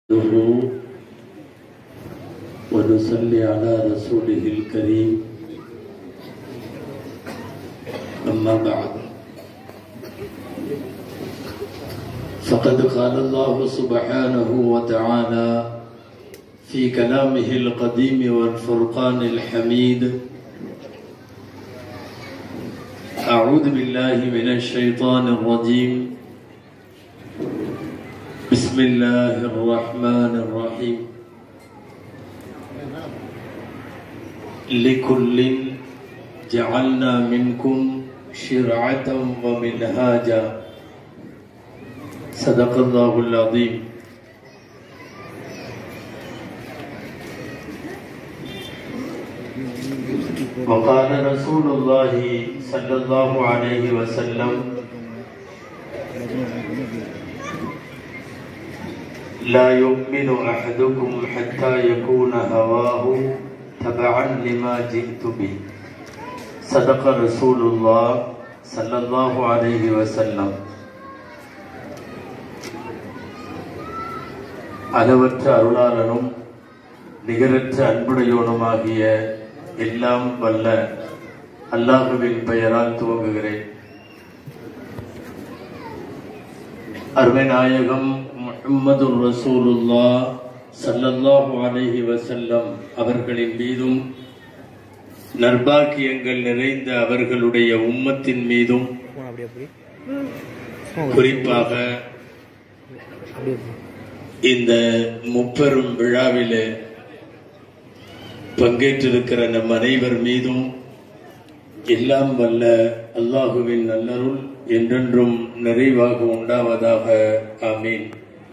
نحمده ونصلي على رسوله الكريم أما بعد فقد قال الله سبحانه وتعالى في كلامه القديم والفرقان الحميد أعوذ بالله من الشيطان الرجيم بسم الله الرحمن الرحيم لكل جعلنا منكم شرعة ومنهاجا صدق الله العظيم وقال رسول الله صلى الله عليه وسلم لا يؤمن أحدكم حتى يكون هواه تبعا لما جئت به صدق رسول الله صلى الله عليه وسلم அளவற்ற அருளாளனும் நிகரற்ற அன்புடையோனுமாகிய எல்லாம் வல்ல அல்லாஹுவின் பெயரால் துவங்குகிறேன் அருமை நாயகம் முஹம்மது ரசூலுல்லா சல்லல்லாஹு அலைஹி வசல்லம் அவர்களின் மீதும் நற்பாக்கியங்கள் நிறைந்த அவர்களுடைய உம்மத்தின் மீதும் போன அப்படியே அப்படி குறிப்பாக அப்படியே இந்த முப்பெரும் விழாவிலே பங்கேற்றிருக்கிற நம் அனைவர் மீதும் எல்லாம் வல்ல அல்லாஹுவின் நல்லருள் என்றென்றும் நிறைவாக உண்டாவதாக ஆமீன்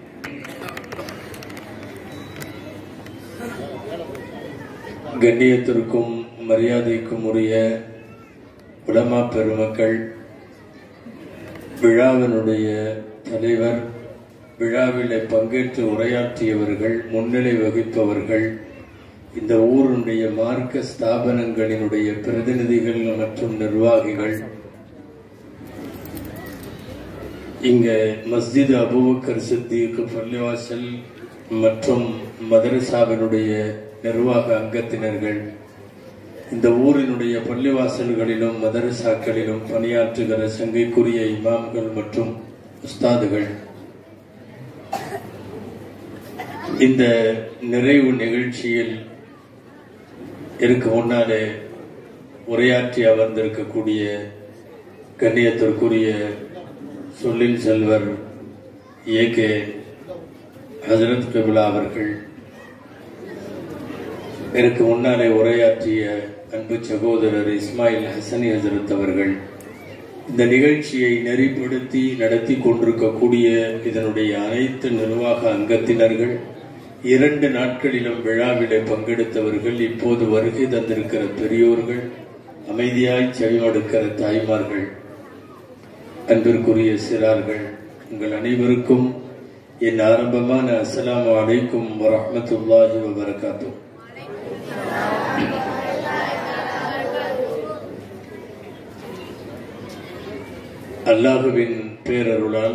கண்ணியத்திற்கும் மரியாதைக்கும் உரிய உலமா பெருமக்கள் விழாவினுடைய தலைவர் விழாவிலே பங்கேற்று உரையாற்றியவர்கள் முன்னிலை வகிப்பவர்கள் இந்த ஊருடைய மார்க்க ஸ்தாபனங்களினுடைய பிரதிநிதிகள் மற்றும் நிர்வாகிகள் இங்க மஸ்ஜித் அபூபக்கர் சித்திக் பள்ளிவாசல் மற்றும் மதரசாவினுடைய நிர்வாக அங்கத்தினர்கள் இந்த ஊரினுடைய பள்ளிவாசல்களிலும் மதரசாக்களிலும் பணியாற்றுகிற சங்கைக்குரிய இமாம்கள் மற்றும் உஸ்தாதுகள் இந்த நிறைவு நிகழ்ச்சியில் இருக்க முன்னாலே உரையாற்றி அமர்ந்திருக்கக்கூடிய கண்ணியத்திற்குரிய சொல்லின் செல்வர் ஏ கே ஹசரத் கபிலா அவர்கள் எனக்கு முன்னாலே உரையாற்றிய அன்பு சகோதரர் இஸ்மாயில் ஹசனி ஹசரத் அவர்கள் இந்த நிகழ்ச்சியை நெறிப்படுத்தி நடத்தி கொண்டிருக்கக்கூடிய இதனுடைய அனைத்து நிர்வாக அங்கத்தினர்கள் இரண்டு நாட்களிலும் விழாவிலே பங்கெடுத்தவர்கள் இப்போது வருகை தந்திருக்கிற பெரியோர்கள் அமைதியாய் செவிமடுக்கிற தாய்மார்கள் அன்பிற்குரிய சிறார்கள் உங்கள் அனைவருக்கும் என் ஆரம்பமான அஸ்ஸலாமு அலைக்கும் வரஹ்மத்துல்லாஹி வபரகாத்துஹ் அல்லாஹுவின் பேரருளால்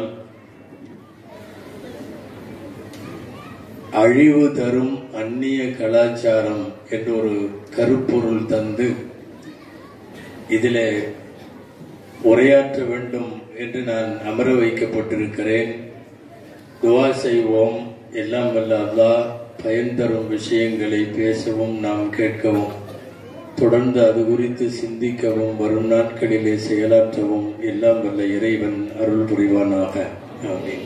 அழிவு தரும் அந்நிய கலாச்சாரம் என்ற ஒரு கருப்பொருள் தந்து இதிலே உரையாற்ற வேண்டும் என்று நான் அமர வைக்கப்பட்டிருக்கிறேன் துவா செய்வோம் எல்லாம் வல்ல அல்லாஹ் பயன் தரும் விஷயங்களை பேசவும் நாம் கேட்கவும் தொடர்ந்து அது குறித்து சிந்திக்கவும் வரும் நாட்களிலே செயலாற்றவும் எல்லாம் வல்ல இறைவன் அருள் புரிவானாக ஆமீன்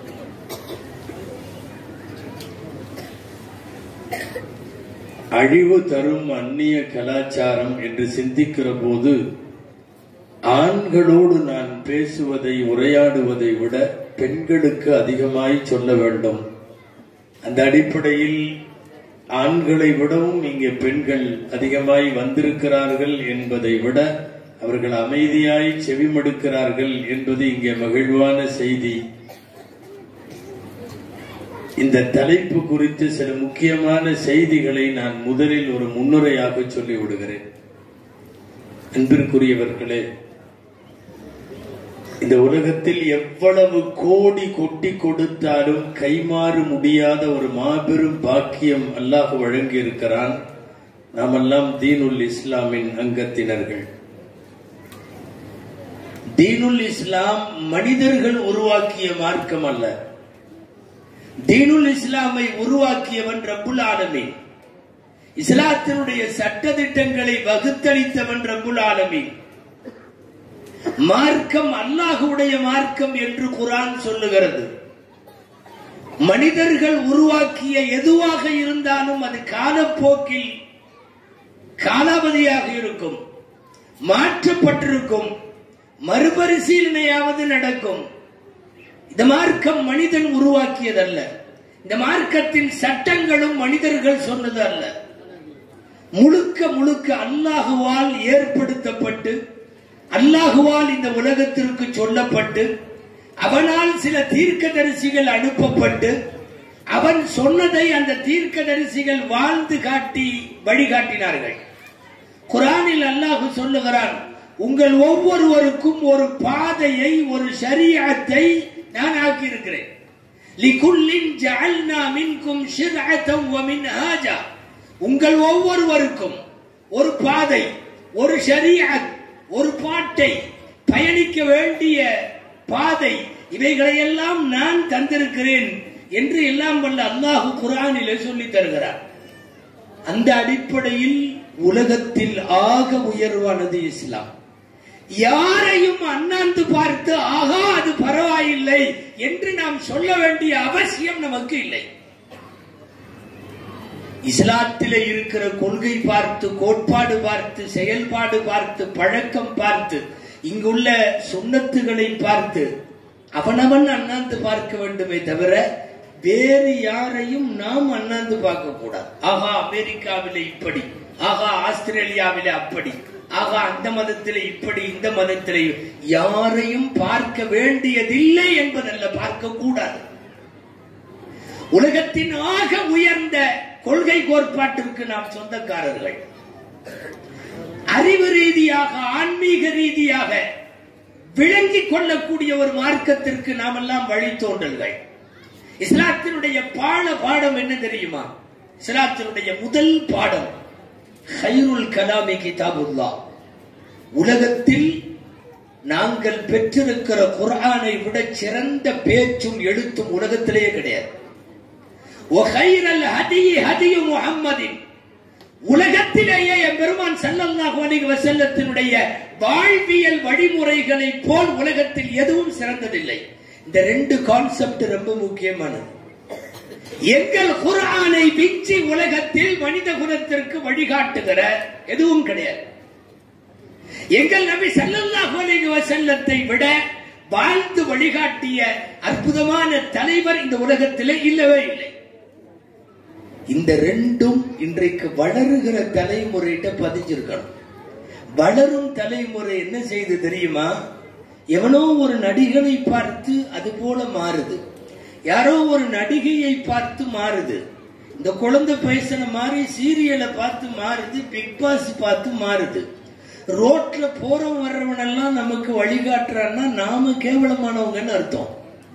அழிவு தரும் அந்நிய கலாச்சாரம் என்று சிந்திக்கிற போது ஆண்களோடு நான் பேசுவதை உரையாடுவதை விட பெண்களுக்கு அதிகமாய் சொல்ல வேண்டும் அந்த அடிப்படையில் ஆண்களை விடவும் இங்கே பெண்கள் அதிகமாய் வந்திருக்கிறார்கள் என்பதை விட அவர்கள் அமைதியாய் செவிமடுக்கிறார்கள் என்பது இங்கே மகிழ்வான செய்தி இந்த தலைப்பு குறித்து சில முக்கியமான செய்திகளை நான் முதலில் ஒரு முன்னுரையாக சொல்லி விடுகிறேன் அன்பிற்குரியவர்களே இந்த உலகத்தில் எவ்வளவு கோடி கொட்டி கொடுத்தாலும் கைமாறு முடியாத ஒரு மாபெரும் பாக்கியம் அல்லாஹ் வழங்கி இருக்கிறான் நாமெல்லாம் தீனுல் இஸ்லாமின் அங்கத்தினர்கள் தீனுல் இஸ்லாம் மனிதர்கள் உருவாக்கிய மார்க்கம் அல்ல தீனுல் இஸ்லாமை உருவாக்கியவன் ரப்புல் ஆலமீன் இஸ்லாத்தினுடைய சட்ட திட்டங்களை வகுத்தளித்தவன் ரப்புல் ஆலமீன் மார்க்கம் அல்லாஹுடைய மார்க்கம் என்று குரான் சொல்லுகிறது மனிதர்கள் உருவாக்கிய எதுவாக இருந்தாலும் அது காலப்போக்கில் காலாவதியாக இருக்கும் மாற்றப்பட்டிருக்கும் மறுபரிசீலனையாவது நடக்கும் இந்த மார்க்கம் மனிதன் உருவாக்கியதல்ல இந்த மார்க்கத்தின் சட்டங்களும் மனிதர்கள் சொன்னது அல்ல முழுக்க முழுக்க அல்லாஹுவால் ஏற்படுத்தப்பட்டு அல்லாஹுவால் இந்த உலகத்திற்கு சொல்லப்பட்டு அவனால் சில தீர்க்கதரிசிகள் அனுப்பப்பட்டு அவன் சொன்னதை அந்த தீர்க்கதரிசிகள் வாழ்ந்து காட்டி வழிகாட்டினார்கள் குரானில் அல்லாஹு சொல்லுகிறான் உங்கள் ஒவ்வொருவருக்கும் ஒரு பாதையை ஒரு ஷரியத்தை நான் ஆக்கியிருக்கிறேன் லிகுல்லின் ஜஅல்னா மின்கும் ஷிர்அத்தம் வ மின்ஹாஜா உங்கள் ஒவ்வொருவருக்கும் ஒரு பாதை ஒரு ஷரியத் ஒரு பாட்டை பயணிக்க வேண்டிய பாதை இவைகளை எல்லாம் நான் தந்திருக்கிறேன் என்று எல்லாம் வல்ல அல்லாஹு குரானிலே சொல்லி தருகிறார் அந்த அடிப்படையில் உலகத்தில் ஆக உயர்வானது இஸ்லாம் யாரையும் அண்ணாந்து பார்த்து ஆகா அது பரவாயில்லை என்று நாம் சொல்ல வேண்டிய அவசியம் நமக்கு இல்லை இஸ்லாத்திலே இருக்கிற கொள்கை பார்த்து கோட்பாடு பார்த்து செயல்பாடு பார்த்து பழக்கம் பார்த்து இங்குள்ள சுண்ணத்துகளை பார்த்து அவனவன் அண்ணாந்து பார்க்க வேண்டுமே தவிர வேறு யாரையும் நாம் அண்ணாந்து பார்க்க கூடாது ஆகா அமெரிக்காவிலே இப்படி ஆகா ஆஸ்திரேலியாவிலே அப்படி ஆகா அந்த மதத்திலே இப்படி இந்த மதத்திலே யாரையும் பார்க்க வேண்டியதில்லை என்பதல்ல பார்க்க கூடாது உலகத்தின் ஆக உயர்ந்த கொள்கை கோட்பாட்டிற்கு நாம் சொந்தக்காரர்கள் அறிவு ரீதியாக ஆன்மீக ரீதியாக விளங்கிக் கொள்ளக்கூடிய ஒரு மார்க்கத்திற்கு நாம் எல்லாம் வழித்தோன்றல்கள் இஸ்லாத்தினுடைய பாட பாடம் என்ன தெரியுமா இஸ்லாத்தினுடைய முதல் பாடம் ஹைருல் கலாமி கிதாபுல்லா உலகத்தில் நாங்கள் பெற்றிருக்கிற குர்ஆனை விட சிறந்த பேச்சும் எழுத்தும் உலகத்திலேயே கிடையாது ஒஹைரல் ஹதி ஹதி முஹம்மதின் உலகத்திலேயே என் பெருமான் ஸல்லல்லாஹு அலைஹி வஸல்லத்தினுடைய வாழ்வியல் வழிமுறைகளை போல் உலகத்தில் எதுவும் சிறந்ததில்லை இந்த ரெண்டு கான்செப்ட் ரொம்ப முக்கியமானது எங்கள் குர்ஆனை விஞ்சி உலகத்தில் மனித குலத்திற்கு வழிகாட்டுகிற எதுவும் கிடையாது எங்கள் நபி ஸல்லல்லாஹு அலைஹி வஸல்லத்தை விட வாழ்ந்து வழிகாட்டிய அற்புதமான தலைவர் இந்த உலகத்திலே இல்லவே இல்லை இந்த ரெண்டும் இன்றைக்கு வளருகிற தலைமுறையிட்ட பதிஞ்சிருக்கணும் வளரும் தலைமுறை என்ன செய்து தெரியுமா எவனோ ஒரு நடிகனை பார்த்து அது போல மாறுது யாரோ ஒரு நடிகையை பார்த்து மாறுது இந்த குழந்தை பேசின மாதிரி சீரியலை பார்த்து மாறுது பிக் பாஸ் பார்த்து மாறுது ரோட்ல போறவன் வர்றவன் எல்லாம் நமக்கு வழிகாட்டுறான்னா நாம கேவலமானவங்கன்னு அர்த்தம்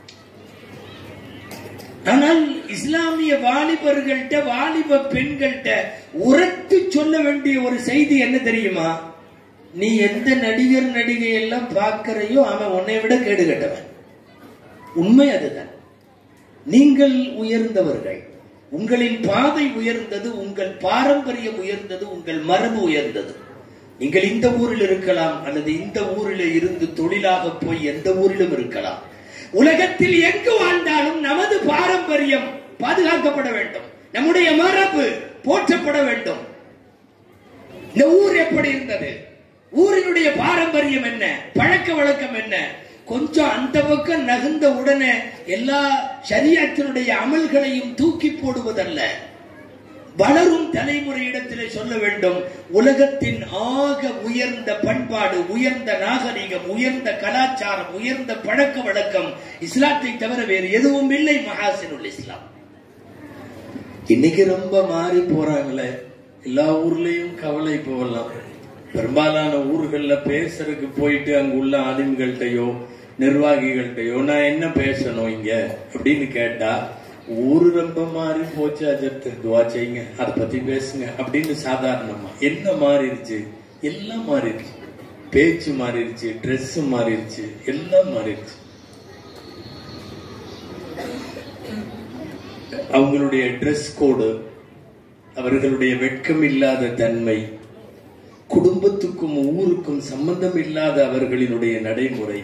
ஆனால் இஸ்லாமிய வாலிபர்கள்ட்ட வாலிப பெண்கள்கிட்ட உரத்து சொல்ல வேண்டிய ஒரு செய்தி என்ன தெரியுமா நீ எந்த நடிகர் நடிகை எல்லாம் பார்க்கறையோ அவன் உன்னை விட கேடு கட்டவன் உண்மை அதுதான் நீங்கள் உயர்ந்தவர்கள் உங்களின் பாதை உயர்ந்தது உங்கள் பாரம்பரியம் உயர்ந்தது உங்கள் மரபு உயர்ந்தது நீங்கள் இந்த ஊரில் இருக்கலாம் அல்லது இந்த ஊரில் இருந்து தொழிலாக போய் எந்த ஊரிலும் இருக்கலாம் உலகத்தில் எங்கு வாழ்ந்தாலும் நமது பாரம்பரியம் பாதுகாக்கப்பட வேண்டும் நம்முடைய மரபு போற்றப்பட வேண்டும் இந்த ஊர் எப்படி இருந்தது ஊரினுடைய பாரம்பரியம் என்ன பழக்க வழக்கம் என்ன கொஞ்சம் அந்த பக்கம் நகர்ந்த உடனே எல்லா சரியத்தினுடைய அமல்களையும் தூக்கி போடுவதல்ல வளரும் தலைமுறையிடத்திலே சொல்ல வேண்டும் உலகத்தின் ஆக உயர்ந்த பண்பாடு உயர்ந்த நாகரிகம் உயர்ந்த கலாச்சாரம் உயர்ந்த பழக்க வழக்கம் இஸ்லாத்தை தவிர வேறு எதுவும் இல்லை மகாசினுல் இஸ்லாம் இன்னைக்கு ரொம்ப மாறி போறாங்களே எல்லா ஊர்லயும் கவலை போகலாம் பெரும்பாலான ஊர்கள்ல பேசுறதுக்கு போயிட்டு அங்க உள்ள ஆலிம்கள்கிட்டயோ நிர்வாகிகள்கிட்டயோ நான் என்ன பேசணும் இங்க அப்படின்னு கேட்டா ஊரு ரொம்ப மாறி போச்சு அஜர்த்து துவா செய்யுங்க அதை பத்தி பேசுங்க அப்படின்னு சாதாரணமா என்ன மாறிடுச்சு எல்லாம் மாறிடுச்சு பேச்சு மாறிடுச்சு Dress மாறிடுச்சு எல்லாம் மாறிடுச்சு அவங்களுடைய ட்ரெஸ் கோடு அவர்களுடைய வெட்கம் இல்லாத தன்மை குடும்பத்துக்கும் ஊருக்கும் சம்பந்தம் இல்லாத அவர்களினுடைய நடைமுறை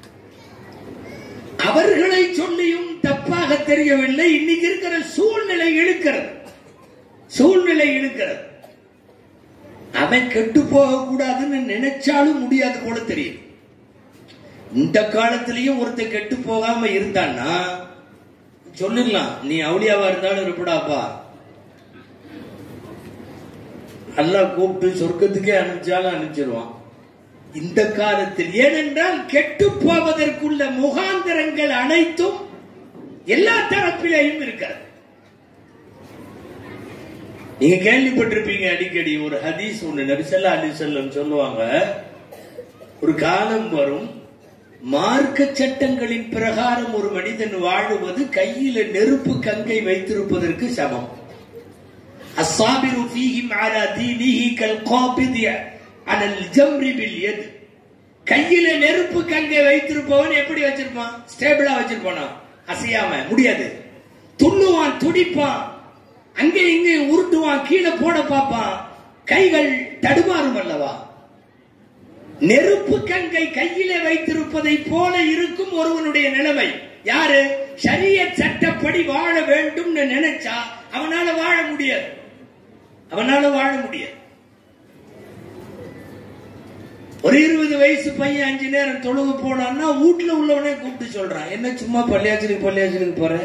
அவர்களை சொல்லியும் தப்பாக தெரியவில்லை இன்னைக்கு இருக்கிற சூழ்நிலை இழுக்கிறது சூழ்நிலை இழுக்கிறது அவன் கெட்டு போக கூடாதுன்னு நினைச்சாலும் முடியாது போல தெரியும் இந்த காலத்திலயும் ஒருத்தன் கெட்டு போகாம இருந்தான்னா சொல்லிடலாம் நீ அவுளியாவா இருந்தாலும் இருப்படாப்பா அல்லாஹ் கூப்பிட்டு சொர்க்கத்துக்கே அனுப்பிச்சாலும் அனுப்பிச்சிருவான் இந்த காலத்தில் ஏனென்றால் கெட்டு போவதற்குள்ள முகாந்திரங்கள் அனைத்தும் எல்லா தரப்பிலேயும் இருக்கிறது நீங்க கேள்விப்பட்டிருப்பீங்க அடிக்கடி ஒரு ஹதீஸ் ஒண்ணு நபிசல்லா அலி செல்லம் சொல்லுவாங்க ஒரு காலம் வரும் மார்க்க சட்டங்களின் பிரகாரம் ஒரு மனிதன் வாழுவது கையில நெருப்பு கங்கை வைத்திருப்பதற்கு சமம் الصابر فيهم على دينه كالقابض على الجمر باليد கையில நெருப்பு கங்கை வைத்திருப்பவன் எப்படி வச்சிருப்பான் ஸ்டேபிளா வச்சிருப்பானா அசையாம முடியாது துள்ளுவான் துடிப்பான் அங்கே இங்கே உருட்டுவான் கீழே போட பார்ப்பான் கைகள் தடுமாறும் அல்லவா நெருப்பு கங்கை கையிலே வைத்திருப்பதை போல இருக்கும் ஒருவனுடைய நிலைமை யாரு சரிய சட்டப்படி வாழ வேண்டும் நினைச்சா அவனால வாழ முடியாது அவனால வாழ முடியாது ஒரு இருபது வயசு பையன் அஞ்சு நேரம் தொழுகு போனான்னா வீட்டுல உள்ளவனே கூப்பிட்டு சொல்றான் என்ன சும்மா பள்ளியாச்சலுக்கு பள்ளியாச்சலுக்கு போற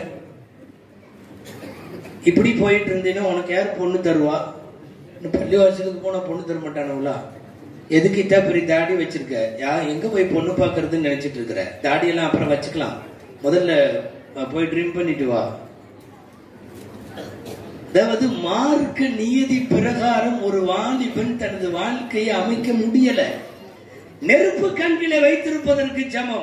இப்படி போயிட்டு இருந்தீங்கன்னா உனக்கு யார் பொண்ணு தருவா இன்னும் பள்ளிவாசலுக்கு போனா பொண்ணு தர மாட்டானுங்களா எதுக்கு இத்தா பெரிய தாடி வச்சிருக்க யா எங்க போய் பொண்ணு பாக்குறதுன்னு நினைச்சிட்டு இருக்கிற தாடி எல்லாம் அப்புறம் வச்சுக்கலாம் முதல்ல அஹ், போய் ட்ரீம் பண்ணிட்டு வா அதாவது மார்க்க நியதி பிரகாரம் ஒரு வாலிபன் தனது வாழ்க்கையை அமைக்க முடியல நெருப்பு கண்களை வைத்திருப்பதற்கு சமம்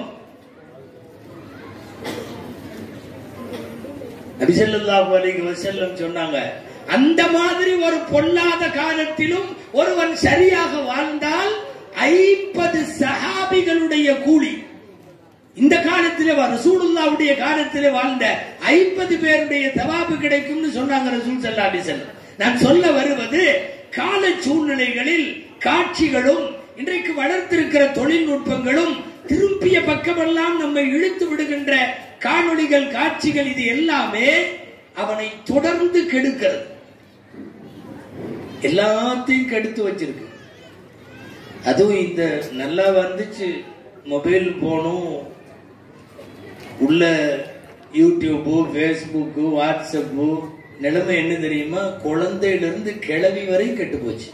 நபிசல்லாஹு அலைஹி வஸல்லம் சொன்னாங்க அந்த மாதிரி ஒரு பொல்லாத காலத்திலும் ஒருவன் சரியாக வாழ்ந்தால் ஐம்பது சஹாபிகளுடைய கூலி இந்த காலத்திலே வா- ரசூலுல்லாவுடைய காலத்திலே வாழ்ந்த ஐம்பது பேருடைய தவாபு கிடைக்கும்னு சொன்னாங்க ரசூல் சல்லா அலிசல்லம் நான் சொல்ல வருவது கால சூழ்நிலைகளில் காட்சிகளும் இன்றைக்கு வளர்த்திருக்கிற தொழில்நுட்பங்களும் திரும்பிய பக்கமெல்லாம் நம்மை இழுத்து விடுகின்ற காணொளிகள் காட்சிகள் இது எல்லாமே அவனை தொடர்ந்து கெடுக்கிறது எல்லாத்தையும் கெடுத்து வச்சிருக்கு அதுவும் இந்த நல்லா வந்துச்சு மொபைல் போனும் உள்ள யூடியூப்பு ஃபேஸ்புக்கு வாட்ஸ்அப்பு நிலைமை என்ன தெரியுமா குழந்தையிலிருந்து கிளவி வரை கெட்டு போச்சு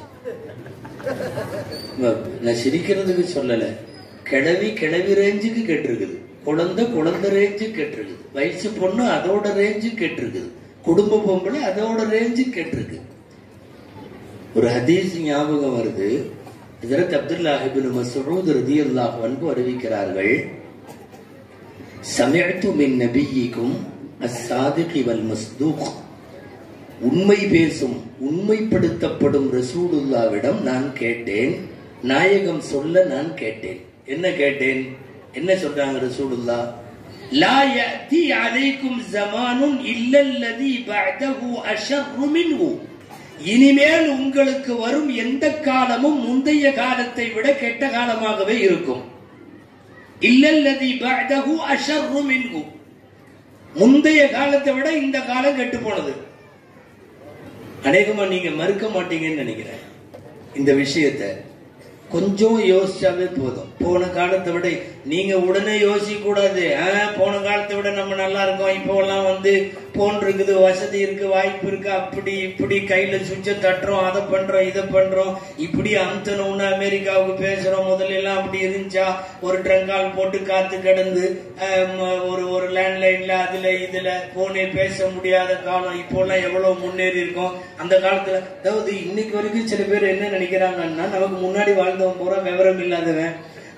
நான் சிரிக்கிறதுக்கு சொல்லல கிளவி கிளவி ரேஞ்சுக்கு கெட்டிருக்குது குழந்தை குழந்தை ரேஞ்சு கெட்டிருக்குது வயசு பொண்ணு அதோட ரேஞ்சு கெட்டிருக்குது குடும்ப பொம்பளை அதோட ரேஞ்சு கெட்டிருக்கு ஒரு ஹதீஸ் ஞாபகம் வருது ஹஜரத் அப்துல்லாஹ் இப்னு மஸ்ஊத் ரலியல்லாஹு அன்ஹு அறிவிக்கிறார்கள் சமிஅத்து மின் நபியிக்கும் அஸ்-சாதிகி வல் மஸ்தூக் உண்மை பேசும் உண்மைப்படுத்தப்படும் ரசூலுல்லாவிடம் நான் கேட்டேன் நாயகம் சொல்ல நான் கேட்டேன் என்ன கேட்டேன் என்ன சொல்றாங்க ரசூலுல்லா லா யஅதி அலைக்கும் ஜமானுன் இல்லல்லதி பஅதஹு அஷர்ரு மின்ஹு இனிமேல் உங்களுக்கு வரும் எந்த காலமும் முந்தைய காலத்தை விட கெட்ட காலமாகவே இருக்கும் இல்லல்லதி பஅதஹு அஷர்ரு மின்ஹு முந்தைய காலத்தை விட இந்த காலம் கெட்டு போனது அநேகமா நீங்க மறுக்க மாட்டீங்கன்னு நினைக்கிறேன் இந்த விஷயத்தை கொஞ்சம் யோசிச்சாவே போதும் போன காலத்தை விட நீங்க உடனே யோசிக்க கூடாது ஆ, போன காலத்தை விட நம்ம நல்லா இருக்கோம் இப்போ எல்லாம் வந்து போன் இருக்குது வசதி இருக்கு வாய்ப்பு இருக்கு அப்படி இப்படி கையில சுவிட்ச தட்டுறோம் அதை பண்றோம் இதை பண்றோம் இப்படி அமுத்தணும்னு அமெரிக்காவுக்கு பேசுறோம் முதல்ல எல்லாம் அப்படி இருந்துச்சா ஒரு ட்ரங்கால் போட்டு காத்து கிடந்து ஆம், ஒரு ஒரு லேண்ட்லைன்ல அதுல இதுல போனே பேச முடியாத காலம் இப்போ எல்லாம் எவ்வளவு முன்னேறி இருக்கோம் அந்த காலத்துல அதாவது இன்னைக்கு வரைக்கும் சில பேர் என்ன நினைக்கிறாங்கன்னா நமக்கு முன்னாடி வாழ்ந்தவன் பூரா விவரம் இல்லாதவன்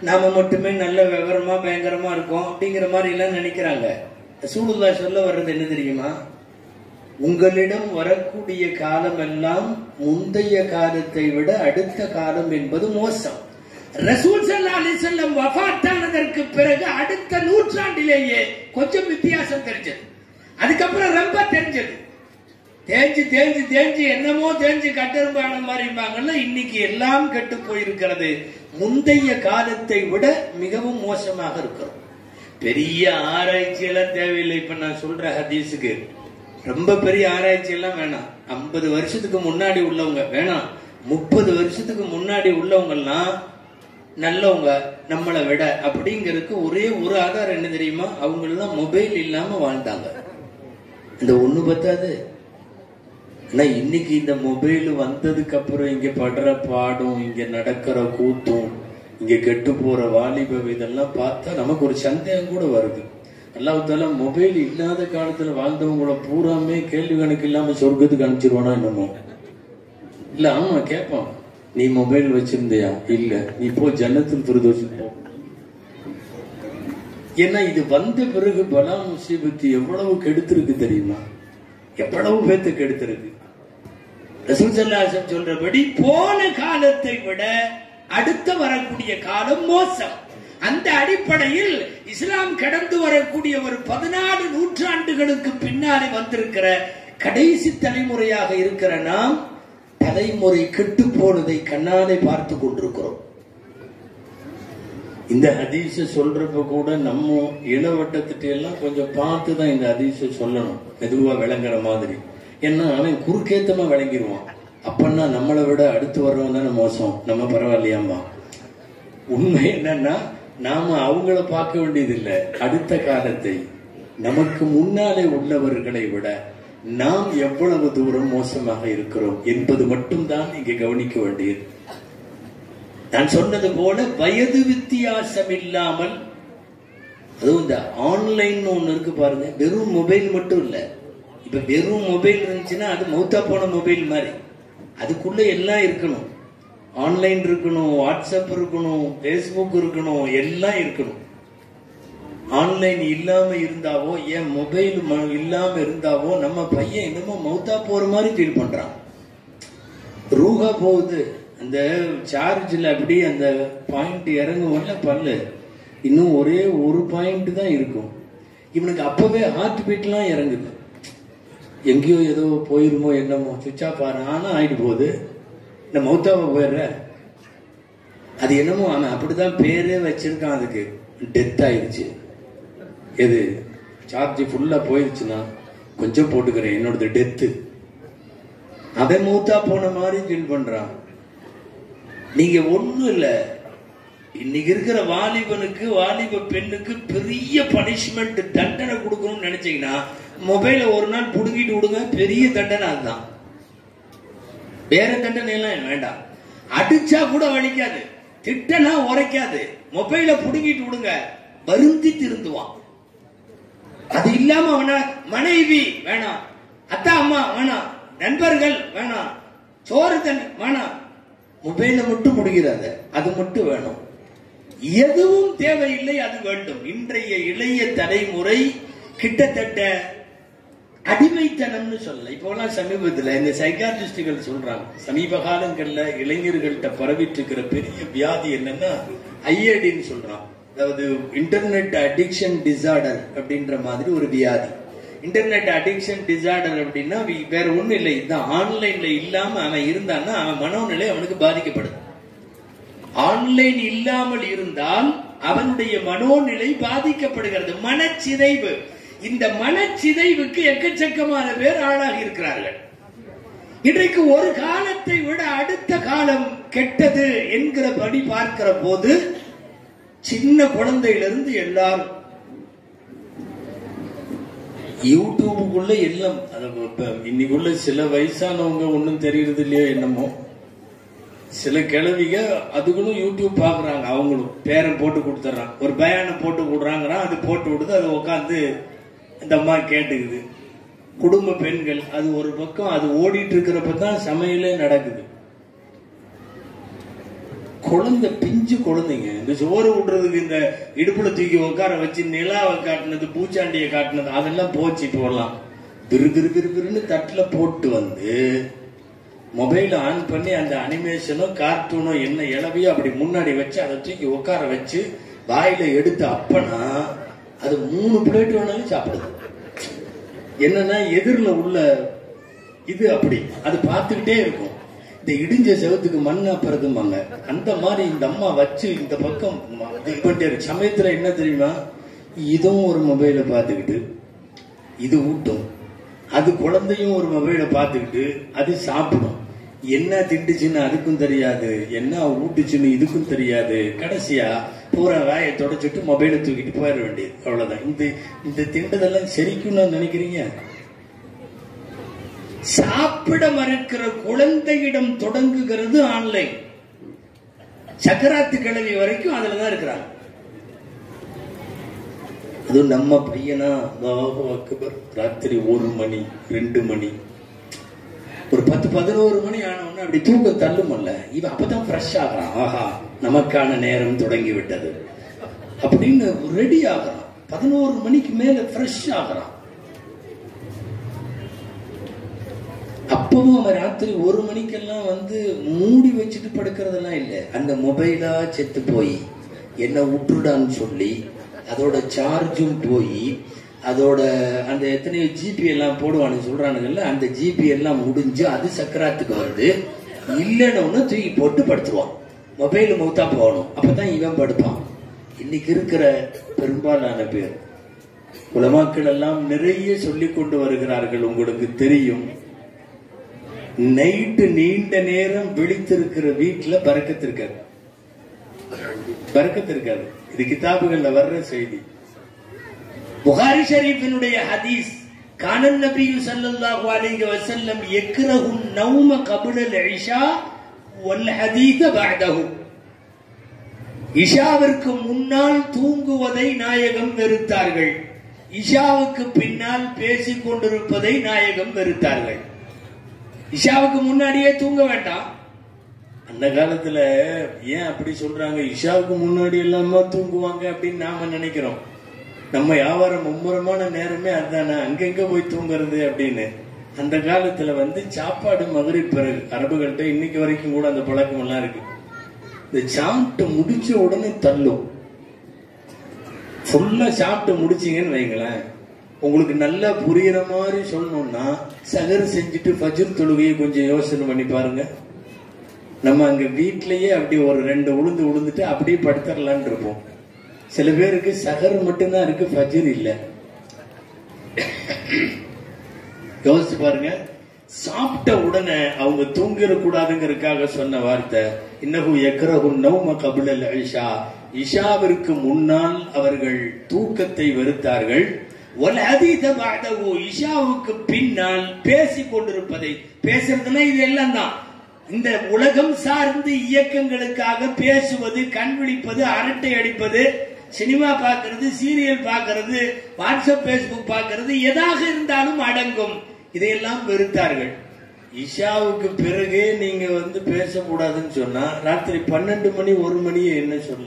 நாம மட்டுமே நல்ல விவரமா பயங்கரமா இருக்கோம் அப்படிங்கிற மாதிரி எல்லாம் நினைக்கிறாங்க சூடுல்லா சொல்ல வர்றது என்ன தெரியுமா உங்களிடம் வரக்கூடிய காலம் எல்லாம் முந்தைய காலத்தை விட அடுத்த காலம் என்பது மோசம் ரசூல் ஸல்லல்லாஹு அலைஹி வஸல்லம் வஃபாத்தானதற்கு பிறகு அடுத்த நூற்றாண்டிலேயே கொஞ்சம் வித்தியாசம் தெரிஞ்சது அதுக்கப்புறம் ரொம்ப தெரிஞ்சது தேஞ்சு தேஞ்சு தேஞ்சு என்னமோ தேஞ்சு கட்டெரும்பான மாதிரிம்பாங்கல்ல இன்னைக்கு எல்லாம் கெட்டு போயிருக்கிறது முந்தைய காலத்தை விட மிகவும் மோசமாக இருக்கிறோம் பெரிய ஆராய்ச்சி எல்லாம் தேவையில்லை இப்ப நான் சொல்ற ஹதீஸுக்கு ரொம்ப பெரிய ஆராய்ச்சி எல்லாம் வேணாம் ஐம்பது வருஷத்துக்கு முன்னாடி உள்ளவங்க வேணாம் முப்பது வருஷத்துக்கு முன்னாடி உள்ளவங்க எல்லாம் நல்லவங்க நம்மளை விட அப்படிங்கிறதுக்கு ஒரே ஒரு ஆதாரம் என்ன தெரியுமா அவங்க எல்லாம் மொபைல் இல்லாம வாழ்ந்தாங்க இந்த ஒண்ணு பத்தாது ஆனா இன்னைக்கு இந்த மொபைல் வந்ததுக்கு அப்புறம் இங்க படுற பாடும் இங்க நடக்கிற கூத்தும் இங்க கெட்டு போற வாலிபம் இதெல்லாம் பார்த்தா நமக்கு ஒரு சந்தேகம் கூட வருது அல்லாஹால மொபைல் இல்லாத காலத்துல வாழ்ந்தவங்கள பூராமே கேள்வி கணக்கு இல்லாம சொர்க்கத்துக்கு அனுப்பிச்சிருவானா என்னமோ இல்ல ஆமா கேட்பான் நீ மொபைல் வச்சிருந்தியா இல்ல நீ போ ஜன்னத்தில் பிரதோஷம் போ ஏன்னா இது வந்த பிறகு பலா முசீபத்து எவ்வளவு கெடுத்திருக்கு தெரியுமா எவ்வளவு பேத்து கெடுத்திருக்கு ரசூல் ஸல்லல்லாஹு சொல்றபடி போன காலத்தை விட அடுத்த வரக்கூடிய காலம் மோசம் அந்த அடிப்படையில் இஸ்லாம் கடந்து வரக்கூடிய ஒரு பதினாலு நூற்றாண்டுகளுக்கு பின்னாலே வந்திருக்கிற கடைசி தலைமுறையாக இருக்கிற நாம் தலைமுறை கெட்டு போனதை கண்ணாலே பார்த்து கொண்டிருக்கிறோம் இந்த ஹதீஸ சொல்றப்ப கூட நம்ம இளவட்டத்திட்ட எல்லாம் கொஞ்சம் பார்த்து தான் இந்த ஹதீஸ சொல்லணும் மெதுவா விளங்குற மாதிரி ஏன்னா அவன் குறுக்கேத்தமா விளங்கிடுவான் அப்பன்னா நம்மளை விட அடுத்து வர்றவன் தானே மோசம் நம்ம பரவாயில்லையாம்பா உண்மை என்னன்னா நாம அவங்கள பார்க்க வேண்டியது இல்லை அடுத்த காலத்தை நமக்கு முன்னாலே உள்ளவர்களை விட நாம் எவ்வளவு தூரம் மோசமாக இருக்கிறோம் என்பது மட்டும்தான் இங்க கவனிக்க வேண்டியது நான் சொன்னது போல வயது வித்தியாசம் இல்லாமல் அதுவும் இந்த ஆன்லைன் ஒண்ணு இருக்கு பாருங்க வெறும் மொபைல் மட்டும் இல்ல இப்ப வெறும் மொபைல் இருந்துச்சுன்னா அது மௌத்தா போன மொபைல் மாதிரி அதுக்குள்ள எல்லாம் இருக்கணும் ஆன்லைன் இருக்கணும் வாட்ஸ்அப் இருக்கணும் ஃபேஸ்புக் இருக்கணும் எல்லாம் இருக்கணும் ஆன்லைன் இல்லாம இருந்தாவோ ஏன் மொபைல் இல்லாம இருந்தாவோ நம்ம பையன் என்னமோ மௌத்தா போற மாதிரி ஃபீல் பண்றான் ரூஹா போகுது அந்த சார்ஜில் அப்படி அந்த பாயிண்ட் இறங்குவோம்ல பல்லு இன்னும் ஒரே ஒரு பாயிண்ட் தான் இருக்கும் இவனுக்கு அப்பவே ஹார்ட் பீட்லாம் இறங்குது எங்கேயோ ஏதோ போயிருமோ என்னமோ சுவிட்ச் ஆஃப் ஆனா ஆயிட்டு போகுது இந்த மௌத்தாவை போயிடுற அது என்னமோ அவன் அப்படிதான் பேரே வச்சிருக்கான் அதுக்கு டெத் ஆயிடுச்சு எது சார்ஜ் ஃபுல்லா போயிடுச்சுன்னா கொஞ்சம் போட்டுக்கிறேன் என்னோடது டெத்து அவன் மூத்தா போன மாதிரி ஃபீல் பண்றான் நீங்க ஒண்ணும் இல்ல இன்னைக்கு இருக்கிற வாலிபனுக்கு வாலிப பெண்ணுக்கு பெரிய பனிஷ்மெண்ட் தண்டனை கொடுக்கணும்னு நினைச்சீங்கன்னா மொபைல ஒரு நாள் புடுங்கிட்டு விடுங்க பெரிய தண்டனை அதுதான் வேற தண்டனை எல்லாம் வேண்டாம் அடிச்சா கூட வலிக்காது திட்டனா உரைக்காது மொபைல புடுங்கிட்டு விடுங்க வருந்தி திருந்துவான் அது இல்லாம அவன மனைவி வேணாம் அத்தா அம்மா வேணாம் நண்பர்கள் வேணாம் சோறு தண்ணி வேணாம் மொபைல மட்டும் முடிகிறாத அது மட்டும் வேணும் எதுவும் தேவையில்லை அது வேண்டும் இன்றைய இளைய தலைமுறை கிட்டத்தட்ட அடிமைத்தனம்னு சொல்லல இப்போலாம் சமீபத்துல இந்த சைக்காட்ரிஸ்டுகள் சொல்றாங்க சமீப காலங்கள்ல இளைஞர்கள்ட்ட பரவிட்டு இருக்கிற பெரிய வியாதி என்னன்னா ஐஏடின்னு சொல்றான் அதாவது இன்டர்நெட் அடிக்ஷன் டிசார்டர் அப்படின்ற மாதிரி ஒரு வியாதி இன்டர்நெட் அடிக்ஷன் டிசார்டர் அப்படின்னா வி- வேற ஒண்ணும் இல்லை இதுதான் ஆன்லைன்ல இல்லாம அவன் இருந்தான்னா அவன் மனோநிலை அவனுக்கு பாதிக்கப்படுது ஆன்லைன் இல்லாமல் இருந்தால் அவனுடைய மனோநிலை பாதிக்கப்படுகிறது மனச்சிதைவு இந்த மனச்சிதைவுக்கு எக்கச்சக்கமான பேர் ஆளாகி இருக்கிறார்கள் இன்றைக்கு ஒரு காலத்தை விட அடுத்த காலம் கெட்டது என்கிறபடி பார்க்கிற போது சின்ன குழந்தையிலிருந்து எல்லாரும் யூடியூபுக்குள்ள எல்லாம் அது இப்ப இன்னைக்குள்ள சில வயசானவங்க ஒன்றும் தெரியறது இல்லையோ என்னமோ சில கிழவிக அதுகளும் யூடியூப் பாக்குறாங்க அவங்களும் பேரன் போட்டு கொடுத்துட்றான் ஒரு பயானம் போட்டு கொடுறாங்கிறான் அது போட்டு விடுது அது உட்காந்து இந்த அம்மா கேட்டுக்குது குடும்ப பெண்கள் அது ஒரு பக்கம் அது ஓடிட்டு இருக்கிறப்ப தான் சமையலே நடக்குது குழந்தை பிஞ்சு குழந்தைங்க இந்த சோறு விடுறதுக்கு இந்த இடுப்புல தூக்கி உட்கார வச்சு நிலாவை காட்டினது பூச்சாண்டியை காட்டினது அதெல்லாம் போச்சு இப்போ எல்லாம் திரு திரு திரு திருன்னு தட்டுல போட்டு வந்து மொபைல் ஆன் பண்ணி அந்த அனிமேஷனோ கார்ட்டூனோ என்ன இளவையோ அப்படி முன்னாடி வச்சு அதை தூக்கி உட்கார வச்சு வாயில எடுத்து அப்பனா அது மூணு பிளேட் வேணாலும் சாப்பிடுது என்னன்னா எதிரில் உள்ள இது அப்படி அது பார்த்துக்கிட்டே இருக்கும் இந்த இடிஞ்ச செவத்துக்கு மண் அப்புறதுமாங்க அந்த மாதிரி இந்த அம்மா வச்சு இந்த பக்கம் இது பண்ணிட்டே இருக்கு. சமயத்துல என்ன தெரியுமா இதுவும் ஒரு மொபைலை பார்த்துக்கிட்டு இது ஊட்டும் அது குழந்தையும் ஒரு மொபைலை பார்த்துக்கிட்டு அது சாப்பிடும் என்ன திண்டுச்சுன்னு அதுக்கும் தெரியாது என்ன ஊட்டுச்சுன்னு இதுக்கும் தெரியாது கடைசியா பூரா வாயை தொடச்சிட்டு மொபைலை தூக்கிட்டு போயிட வேண்டியது அவ்வளவுதான் இந்த இந்த திண்டதெல்லாம் செரிக்கும்னு நினைக்கிறீங்க சாப்பிட மறுக்கிற குழந்தையிடம் தொடங்குகிறது ஆன்லைன் சக்கராத்து கிழவி வரைக்கும் அதுலதான் இருக்கிறாங்க அது நம்ம பையனா அல்லாஹு அக்பர் ராத்திரி ஒரு மணி ரெண்டு மணி ஒரு பத்து பதினோரு மணி ஆனவொன்னு அப்படி தூக்கம் தள்ளுமல்ல இவன் அப்பதான் ஃப்ரெஷ் ஆகுறான் ஆஹா நமக்கான நேரம் தொடங்கி விட்டது அப்படின்னு ரெடி ஆகுறான் பதினோரு மணிக்கு மேல ஃப்ரெஷ் ஆகுறான் அப்பவும் அவன் ராத்திரி ஒரு மணிக்கெல்லாம் வந்து மூடி வச்சுட்டு படுக்கிறதெல்லாம் இல்லை அந்த மொபைலா செத்து போய் என்ன விட்டுடான்னு சொல்லி அதோட சார்ஜும் போய் அதோட அந்த எத்தனையோ ஜிபி எல்லாம் போடுவானு சொல்றானுங்கல்ல அந்த ஜிபி எல்லாம் முடிஞ்சு அது சக்கராத்துக்கு வருது இல்லைன்னு தூக்கி போட்டு படுத்துருவான் மொபைல் மௌத்தா போகணும் அப்பதான் இவன் படுப்பான் இன்னைக்கு இருக்கிற பெரும்பாலான பேர் உலமாக்கள் எல்லாம் நிறைய சொல்லிக் கொண்டு வருகிறார்கள் உங்களுக்கு தெரியும் நைட்டு நீண்ட நேரம் விழித்திருக்கிற வீட்டுல பறக்கத்து இருக்காது பறக்கத்து இருக்காது இது கிதாபுகள்ல வர்ற செய்தி புகாரி ஷரீஃபினுடைய ஹதீஸ் கானன் நபி ஸல்லல்லாஹு அலைஹி வஸல்லம் யக்ரஹு நௌம கப்ல இஷா வல் ஹதீஸ பஅதஹு இஷாவிற்கு முன்னால் தூங்குவதை நாயகம் வெறுத்தார்கள் இஷாவுக்கு பின்னால் பேசிக் கொண்டிருப்பதை நாயகம் வெறுத்தார்கள் இஷாவுக்கு முன்னாடியே தூங்க வேண்டாம் அந்த காலத்துல ஏன் அப்படி சொல்றாங்க இஷாவுக்கு முன்னாடி எல்லாமா தூங்குவாங்க அப்படின்னு நாம நினைக்கிறோம் நம்ம வியாபாரம் மும்முரமான நேரமே அதுதானே அங்கங்க போய் தூங்குறது அப்படின்னு அந்த காலத்துல வந்து சாப்பாடு மதுரை பிறகு அரபுகள்கிட்ட இன்னைக்கு வரைக்கும் கூட அந்த பழக்கம் எல்லாம் இருக்கு இந்த சாப்பிட்டு முடிச்ச உடனே தள்ளும் ஃபுல்லா சாப்பிட்டு முடிச்சீங்கன்னு வைங்களேன் உங்களுக்கு நல்லா புரியுற மாதிரி சொல்லணும்னா சகர் செஞ்சுட்டு ஃபஜ்ர் தொழுகையை கொஞ்சம் யோசனை பண்ணி பாருங்க நம்ம அங்க வீட்லயே அப்படி ஒரு ரெண்டு உளுந்து உளுந்துட்டு அப்படியே படுத்துடலான்னு இருப்போம் சில பேருக்கு சகர் மட்டும்தான் இருக்கு ஃபஜ்ர் இல்ல யோசிச்சு பாருங்க சாப்பிட்ட உடனே அவங்க தூங்கிட கூடாதுங்கிறதுக்காக சொன்ன வார்த்தை இன்னகு எக்கரகு நௌம கபிலல் இஷா இஷாவிற்கு முன்னால் அவர்கள் தூக்கத்தை வெறுத்தார்கள் ஒல் அதீத பாதகு இஷாவுக்கு பின்னால் பேசிக் கொண்டிருப்பதை பேசுறதுன்னா இது எல்லாம் தான் இந்த உலகம் சார்ந்து இயக்கங்களுக்காக பேசுவது கண் விழிப்பது அரட்டை அடிப்பது சினிமா பார்க்கிறது சீரியல் பார்க்கிறது வாட்ஸ்அப் பேஸ்புக் பார்க்கிறது எதாக இருந்தாலும் அடங்கும் இதையெல்லாம் வெறுத்தார்கள் இஷாவுக்கு பிறகு நீங்க வந்து பேசக்கூடாதுன்னு சொன்னா ராத்திரி பன்னெண்டு மணி ஒரு மணி என்ன சொல்ல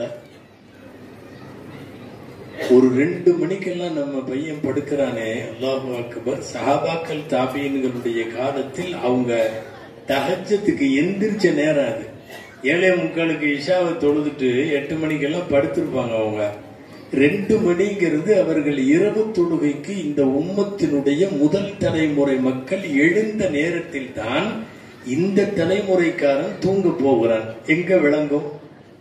ஒரு ரெண்டு மணிக்கெல்லாம் நம்ம பையன் படுக்கிறானே அல்லாஹு அக்பர் சஹாபாக்கள் தாபீன்களுடைய காலத்தில் அவங்க தகச்சத்துக்கு எந்திரிச்ச நேரம் அது ஏழே முக்காலுக்கு இஷாவை தொழுதுட்டு எட்டு மணிக்கெல்லாம் படுத்திருப்பாங்க அவங்க ரெண்டு மணிங்கிறது அவர்கள் இரவு தொழுகைக்கு இந்த உம்மத்தினுடைய முதல் தலைமுறை மக்கள் எழுந்த நேரத்தில் தான் இந்த தலைமுறைக்காரன் தூங்க போகிறான் எங்க விளங்கும்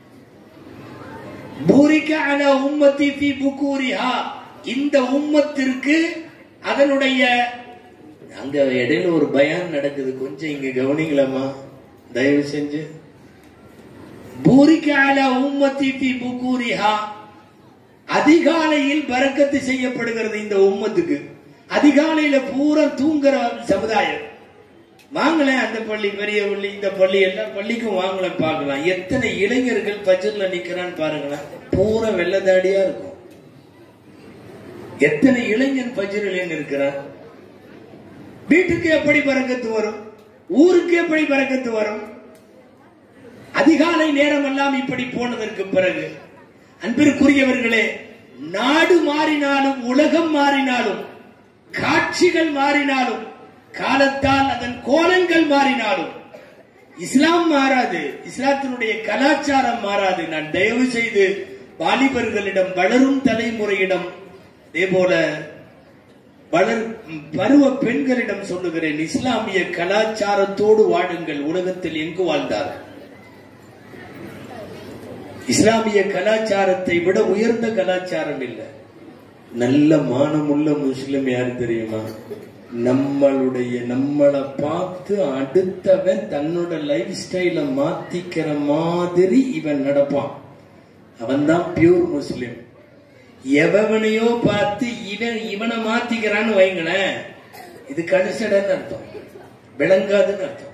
பூரிக்க அல உம்மத்தி ஃபி புக்கூரிஹா இந்த உம்மத்திற்கு அதனுடைய அங்க இடையில ஒரு பயான் நடக்குது கொஞ்சம் இங்க கவனிங்களாமா தயவு செஞ்சு பூரிக்க அல உம்மத்தி ஃபி புக்கூரிஹா அதிகாலையில் பறக்கத்து செய்யப்படுகிறது இந்த உம்மத்துக்கு அதிகாலையில பூரா தூங்குற சமுதாயம் வாங்கலேன் அந்த பள்ளி பெரிய பள்ளி இந்த பள்ளி எல்லா பள்ளிக்கும் வாங்கல பார்க்கலாம் எத்தனை இளைஞர்கள் பஜர்ல நிக்கிறான்னு பாருங்களேன் பூரா வெள்ளதாடியா இருக்கும் எத்தனை இளைஞன் பஜரில் இருக்கிறான் வீட்டுக்கு எப்படி பறக்கத்து வரும் ஊருக்கு எப்படி பறக்கத்து வரும் அதிகாலை நேரம் எல்லாம் இப்படி போனதற்கு பிறகு அன்பிற்குரியவர்களே நாடு மாறினாலும் உலகம் மாறினாலும் காட்சிகள் மாறினாலும் காலத்தால் அதன் கோலங்கள் மாறினாலும் இஸ்லாம் மாறாது இஸ்லாத்தினுடைய கலாச்சாரம் மாறாது நான் தயவு செய்து வாலிபர்களிடம் வளரும் தலைமுறையிடம் அதே போல வளர் பருவ பெண்களிடம் சொல்லுகிறேன் இஸ்லாமிய கலாச்சாரத்தோடு வாழுங்கள் உலகத்தில் எங்கு வாழ்ந்தார்கள் இஸ்லாமிய கலாச்சாரத்தை விட உயர்ந்த கலாச்சாரம் இல்லை நல்ல மானமுள்ள முஸ்லிம் யாரு தெரியுமா நம்மளுடைய நம்மளை பார்த்து அடுத்தவன் தன்னோட லைஃப் ஸ்டைல மாத்திக்கிற மாதிரி இவன் நடப்பான் அவன்தான் பியூர் முஸ்லிம் எவனையோ பார்த்து இவன் இவனை மாத்திக்கிறான்னு வைங்களேன் இது கணிசடன்னு அர்த்தம் விளங்காதுன்னு அர்த்தம்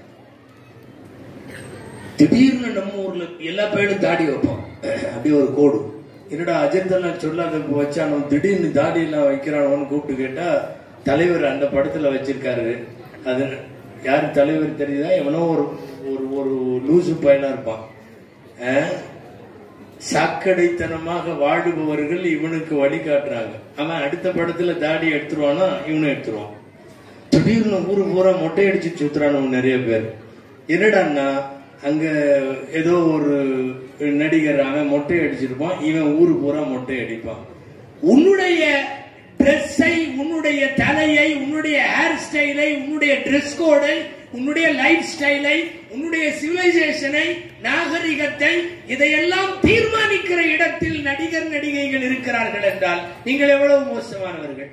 திடீர்னு நம்ம ஊர்ல எல்லா பையனும் தாடி வைப்பான் அப்படியே ஒரு கோடு என்னடா அஜந்தெல்லாம் சொல்லாத வச்சானோ திடீர்னு தாடி எல்லாம் வைக்கிறானோன்னு கூப்பிட்டு கேட்டா தலைவர் அந்த படத்துல வச்சிருக்காரு அது யாரு தலைவர் தெரியுதா எவனோ ஒரு ஒரு ஒரு லூசு பையனா இருப்பான் ஆஹ்? சாக்கடைத்தனமாக வாழுபவர்கள் இவனுக்கு வழிகாட்டுறாங்க அவன் அடுத்த படத்துல தாடி எடுத்துருவானா இவனும் எடுத்துருவான் திடீர்னு ஊரு பூரா மொட்டை அடிச்சு சுத்துறானவங்க நிறைய பேர் என்னடான்னா அங்க ஏதோ ஒரு நடிகர் அவன் மொட்டை அடிச்சிருப்பான் இவன் ஊரு பூரா மொட்டை அடிப்பான் உன்னுடைய ட்ரெஸ்ஸை உன்னுடைய தலையை உன்னுடைய ஹேர் ஸ்டைலை உன்னுடைய ட்ரெஸ் கோடை உன்னுடைய லைஃப் ஸ்டைலை உன்னுடைய சிவிலைசேஷனை நாகரிகத்தை இதையெல்லாம் தீர்மானிக்கிற இடத்தில் நடிகர் நடிகைகள் இருக்கிறார்கள் என்றால் நீங்கள் எவ்வளவு மோசமானவர்கள்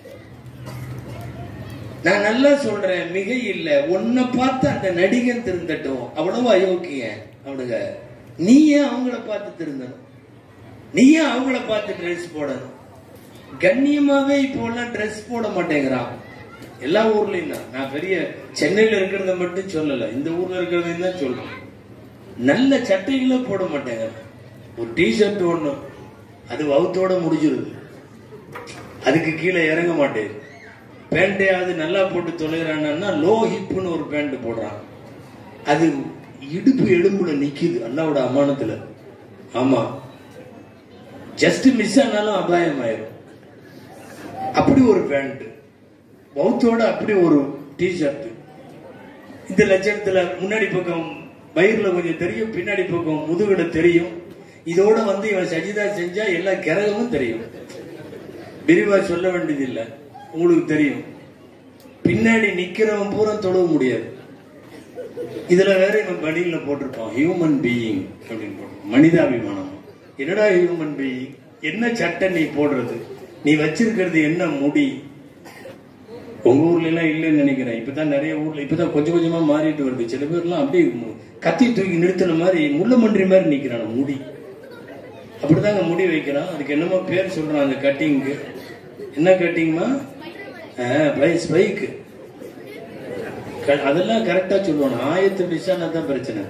நான் நல்லா சொல்றேன் மிக இல்ல உன்னை பார்த்து அந்த நடிகன் திருந்தட்டும் அவ்வளவு அயோக்கியன் அவனுங்க நீ ஏன் அவங்கள பார்த்து திருந்தணும் நீ ஏன் அவங்கள பார்த்து ட்ரெஸ் போடணும் கண்ணியமாவே இப்போ எல்லாம் ட்ரெஸ் போட மாட்டேங்கிறான் எல்லா ஊர்லயும் தான் நான் பெரிய சென்னையில இருக்கிறத மட்டும் சொல்லல இந்த ஊர்ல இருக்கிறதையும் தான் சொல்றேன் நல்ல சட்டைகளை போட மாட்டேங்க ஒரு டிஷர்ட் ஒண்ணு அது வவுத்தோட முடிஞ்சிருது அதுக்கு கீழே இறங்க மாட்டேங்குது பேண்டையாவது நல்லா போட்டு தொலைகிறான்னா லோ ஹிப்னு ஒரு பேண்ட் போடுறான் அது இடுப்பு எலும்புல நிக்குது அல்லாவோட அமானத்துல ஆமா ஜஸ்ட் மிஸ் ஆனாலும் அபாயம் ஆயிரும் அப்படி ஒரு பேண்ட் பௌத்தோட அப்படி ஒரு டிஷர்ட் இந்த லட்சணத்துல முன்னாடி பக்கம் வயிறுல கொஞ்சம் தெரியும் பின்னாடி பக்கம் முதுகுல தெரியும் இதோட வந்து இவன் சஜிதா செஞ்சா எல்லா கிரகமும் தெரியும் விரிவா சொல்ல வேண்டியது இல்ல உங்களுக்கு தெரியும் பின்னாடி நிக்கிறவன் பூரா தொழவ முடியாது இதுல வேற இவன் மடியில போட்டிருப்பான் ஹியூமன் பீயிங் அப்படின்னு போட்டு மனிதாபிமானம் என்னடா ஹியூமன் பீயிங் என்ன சட்டை நீ போடுறது நீ வச்சிருக்கிறது என்ன முடி உங்க ஊர்ல எல்லாம் இல்லைன்னு நினைக்கிறேன் இப்பதான் நிறைய ஊர்ல இப்பதான் கொஞ்சம் கொஞ்சமா மாறிட்டு வருது சில பேர்லாம் அப்படியே மு- கத்தி தூக்கி நிறுத்தின மாதிரி முள்ள மன்றி மாதிரி நிக்கிறான் முடி அப்படிதாங்க முடி வைக்கிறான் அதுக்கு என்னமோ பேர் சொல்றான் அந்த கட்டிங்க்கு என்ன கட்டிங்மா ஸ்பைக்கு அதெல்லாம் கரெக்டா சொல்லுவாங்க ஆயத்து டிஷானா தான் பிரச்சனை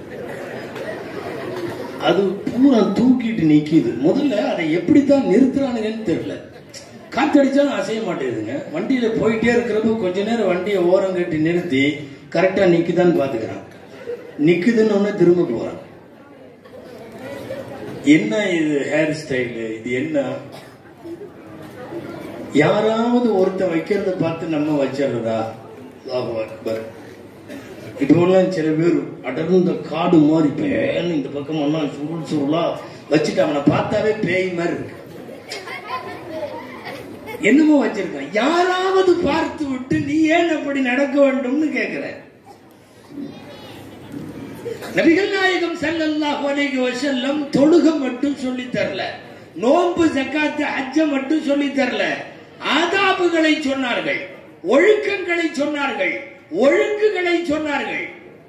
அது பூரா தூக்கிட்டு நிக்குது முதல்ல அதை எப்படித்தான் நிறுத்துறானுங்கன்னு தெரியல காத்தடிச்சாலும் அசைய மாட்டேங்குதுங்க வண்டியில போயிட்டே இருக்கிறப்ப கொஞ்ச நேரம் வண்டியை ஓரம் கட்டி நிறுத்தி கரெக்டா நிக்குதான்னு பாத்துக்கிறான் நிக்குதுன்னு ஒண்ணு திரும்ப போறான் என்ன இது ஹேர் ஸ்டைலு இது என்ன யாராவது ஒருத்தன் வைக்கிறத பார்த்து நம்ம வச்சிடுறதா அல்லாஹு அக்பர் இப்போலாம் சில பேர் அடர்ந்த காடு மாதிரி பேன்னு இந்த பக்கம் எல்லாம் சுருள் சுருளா வச்சுட்டு அவனை பார்த்தாவே பேய் மாதிரி இருக்கு என்னமோ வச்சிருக்கான் யாராவது பார்த்து விட்டு நீ ஏன் அப்படி நடக்க வேண்டும்னு கேக்குறேன் நபிகள் நாயகம் ஸல்லல்லாஹு அலைஹி வஸல்லம் தொழுக மட்டும் சொல்லி தரல நோன்பு ஜக்காத்து ஹஜ்ஜ மட்டும் சொல்லி தரல ஆதாபுகளை சொன்னார்கள் ஒழுக்கங்களை சொன்னார்கள் ஒழுங்குகளை சொன்னார்கள்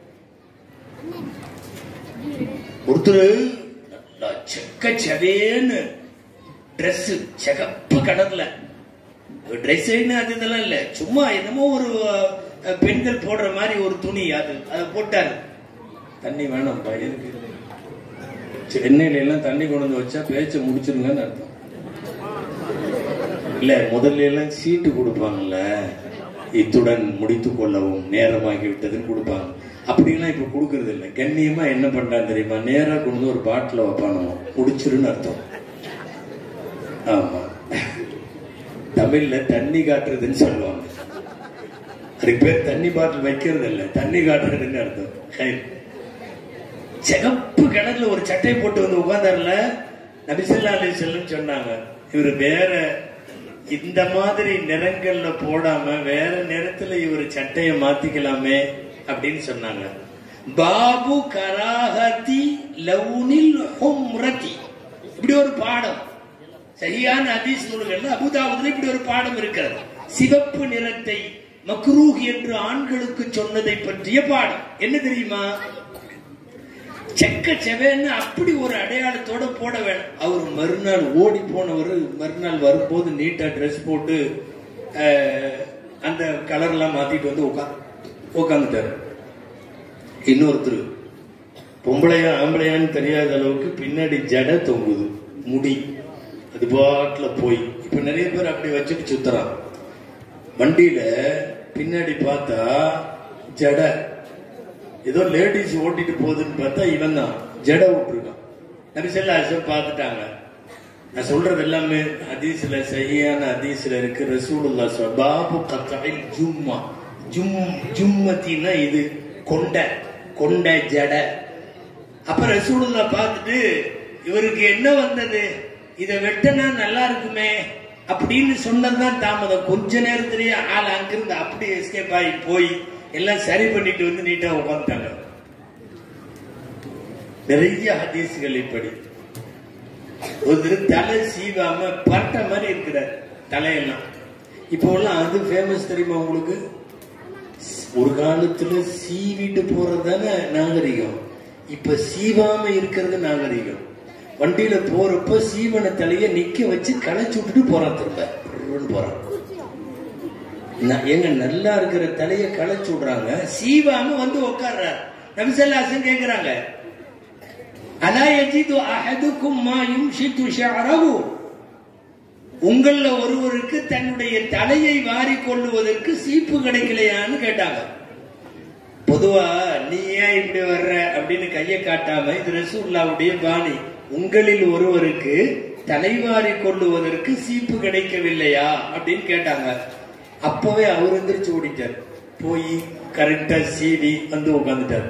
ஒருத்தர் நல்லா செக்க செவேன்னு Dress சிகப்பு கடல்ல ட்ரெஸ்ஸுன்னு அது இதெல்லாம் இல்ல சும்மா என்னமோ ஒரு அஹ், பெண்கள் போடுற மாதிரி ஒரு துணி அது அதை போட்டாரு தண்ணி வேணாம்ப்பா எதுக்கு சென்னையில எல்லாம் தண்ணி கொண்டு வந்து வச்சா பேச்ச முடிச்சிருங்கன்னு அர்த்தம் இல்ல முதல்ல எல்லாம் சீட்டு கொடுப்பாங்கல்ல இத்துடன் முடித்துக் கொள்ளவும் நேரமாகி விட்டதுன்னு கொடுப்பாங்க அப்படிலாம் இப்ப கொடுக்கறது இல்லை கண்ணியமா என்ன பண்றான் தெரியுமா நேரா கொண்டு வந்து ஒரு பாட்டில் வைப்பானோ குடிச்சிருன்னு அர்த்தம் ஆமா தமிழ்ல தண்ணி காட்டுறதுன்னு சொல்லுவாங்க அதுக்கு பேர் தண்ணி பாட்டில் வைக்கிறது இல்ல தண்ணி காட்டுறதுன்னு அர்த்தம் ஹை. சிகப்பு கலர்ல ஒரு சட்டை போட்டு வந்து உட்கார்ந்தாருல நபிசல்லா அலி செல்லம் சொன்னாங்க இவர் வேற இந்த மாதிரி நிறங்கள்ல போடாம வேற நிறத்துல இவர் சட்டையை மாத்திக்கலாமே அப்படின்னு சொன்னாங்க பாபு கராஹதி லவுனில் ஹும்ரதி இப்படி ஒரு பாடம் சரியான ஹதீஸ் நூல்கள்ல அபுதாபுதுல இப்படி ஒரு பாடம் இருக்கிறது சிவப்பு நிறத்தை மக்ரூஹ் என்று ஆண்களுக்கு சொன்னதை பற்றிய பாடம் என்ன தெரியுமா செக்க செவேன்னு அப்படி ஒரு அடையாளத்தோட போட வேணும் அவர் மறுநாள் ஓடி போனவர் மறுநாள் வரும்போது நீட்டா ட்ரெஸ் போட்டு அஹ், அந்த கலர் எல்லாம் மாத்திட்டு வந்து உட்கா உட்காந்துட்டாரு இன்னொருத்தர் பொம்பளையா ஆம்பளையான்னு தெரியாத அளவுக்கு பின்னாடி ஜடை தொங்குது முடி அது பாட்டுல போய் இப்ப நிறைய பேர் அப்படி வச்சுட்டு சுத்துறான் வண்டியில பின்னாடி பார்த்தா ஜடை ஏதோ லேடிஸ் ஓட்டிட்டு போகுதுன்னு பார்த்தா இவன் தான் ஜடை விட்டுருக்கான் நபிசல்லா அசம் பார்த்துட்டாங்க நான் சொல்றது எல்லாமே ஹதீஸ்ல சரியான ஹதீஸ்ல இருக்கு ரசூலுல்லா சொல் பாபு கத்தாயில் ஜும்மா ஜும் ஜும்மத்தின்னா இது கொண்டை கொண்டை ஜடை அப்ப ரசூலுல்லா பார்த்துட்டு இவருக்கு என்ன வந்தது இதை வெட்டினா நல்லா இருக்குமே அப்படின்னு சொன்னதுதான் தாமதம் கொஞ்ச நேரத்திலேயே ஆள் அங்கிருந்து அப்படியே எஸ்கேப் ஆகி போய் எல்லாம் சரி பண்ணிட்டு வந்து நீட்டா உட்காந்துட்டாங்க நிறைய ஹதீஸ்கள் இப்படி ஒரு தலை சீவாம பட்ட மாதிரி இருக்கிறார் தலையெல்லாம் இப்போ எல்லாம் அது ஃபேமஸ் தெரியுமா உங்களுக்கு ஒரு காலத்துல சீவிட்டு போறது தானே நாகரிகம் இப்ப சீவாம இருக்கிறது நாகரிகம் வண்டியில போறப்ப சீவன தலைய நிக்க வச்சு களைச்சு விட்டுட்டு போறான் திரும்ப ருன்னு போறான் ந- ஏங்க நல்லா இருக்கிற தலைய களைச்சு விடுறாங்க சீவாம வந்து உட்கார்றார் நபிசல்லாசன் கேக்குறாங்க அலா யஜிது அஹதுக்கும் மா யும்ஷித்து ஷஅரஹு உங்கள ஒருவருக்கு தன்னுடைய தலையை வாரி கொள்ளுவதற்கு சீப்பு கிடைக்கலையான்னு கேட்டாங்க பொதுவா நீ ஏன் இப்படி வர்ற அப்படின்னு கையை காட்டாம இது ரசூல்லாவுடைய பாணி உங்களில் ஒருவருக்கு தலைவாரி கொள்ளுவதற்கு சீப்பு கிடைக்கவில்லையா அப்படின்னு கேட்டாங்க அப்பவே அவர் எந்திரிச்சு ஓடிட்டார் போய் கரெக்டா சீவி வந்து உட்காந்துட்டார்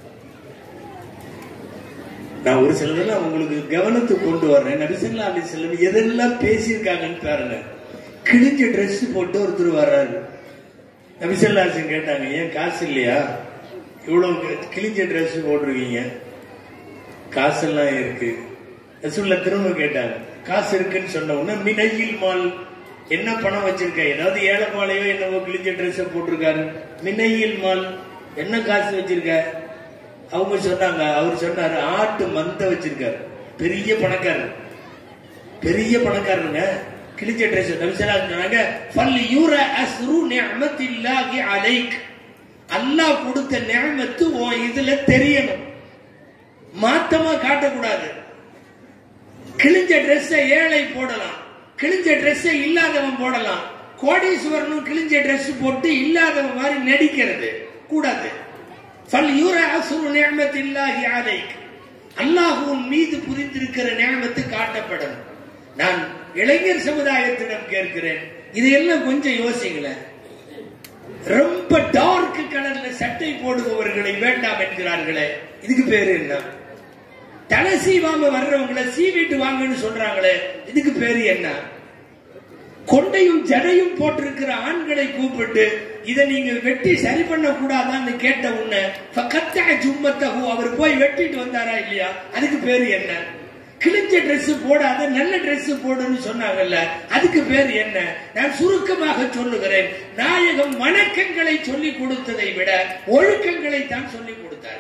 நான் ஒரு சிலதெல்லாம் உங்களுக்கு கவனத்துக்கு கொண்டு வர்றேன் நபிசல்லா அலி செல்லம் எதெல்லாம் பேசியிருக்காங்கன்னு பாருங்க கிழிஞ்ச Dress போட்டு ஒருத்தர் வர்றாரு நபிசல்லாசன் கேட்டாங்க ஏன் காசு இல்லையா இவ்வளவு கி- கிழிஞ்ச Dress போட்டிருக்கீங்க காசெல்லாம் இருக்கு ரசூல்ல திரும்ப கேட்டாங்க காசு இருக்குன்னு சொன்ன உடனே மினையில் மால் என்ன பணம் வச்சிருக்க ஏதாவது ஏழைப்பாளையோ என்னவோ கிழிஞ்ச Dress போட்டிருக்காரு மினையில் மால் என்ன காசு வச்சிருக்க அவங்க சொன்னாங்க அவர் சொன்னாரு ஆட்டு மந்த வச்சிருக்காரு பெரிய பணக்காரர் பெரிய பணக்காரருங்க கிழிச்ச ட்ரெஸ் நபிசலா சொன்னாங்க ஃபல் யூர அஸ்ரு நிஅமத்தில்லாஹி அலைக் அல்லாஹ் கொடுத்த நிஅமத்து உன் இதுல தெரியணும் மாத்தமா காட்டக்கூடாது கிழிஞ்ச Dress ஏழை போடலாம் கிழிஞ்ச Dress இல்லாதவன் போடலாம் கோடீஸ்வரனும் கிழிஞ்ச Dress போட்டு இல்லாதவன் மாதிரி நடிக்கிறது கூடாது ஃபல் யூர அஸ்ரு நிஅமத்தில்லாஹி அலைக் அல்லாஹ் உன் மீது புரிந்திருக்கிற நியமத்து காட்டப்படும் நான் இளைஞர் சமுதாயத்திடம் கேட்கிறேன் இதையெல்லாம் கொஞ்சம் யோசிங்களேன் ரொம்ப டார்க் கலர்ல சட்டை போடுபவர்களை வேண்டாம் என்கிறார்களே இதுக்கு பேரு என்ன தலை சீவாம வர்றவங்களை சீவிட்டு வாங்கன்னு சொல்றாங்களே இதுக்கு பேரு என்ன கொண்டையும் ஜடையும் போட்டிருக்கிற ஆண்களை கூப்பிட்டு இதை நீங்க வெட்டி சரி பண்ண கூடாதான்னு கேட்ட உடனே ஃபகத்தா ஜும்மத்தஹு அவர் போய் வெட்டிட்டு வந்தாரா இல்லையா அதுக்கு பேரு என்ன கிழிஞ்ச Dress போடாத நல்ல Dress போடுன்னு சொன்னாங்கல்ல அதுக்கு பேர் என்ன நான் சுருக்கமாக சொல்லுகிறேன் நாயகம் வணக்கங்களை சொல்லிக் கொடுத்ததை விட ஒழுக்கங்களை தான் சொல்லிக் கொடுத்தார்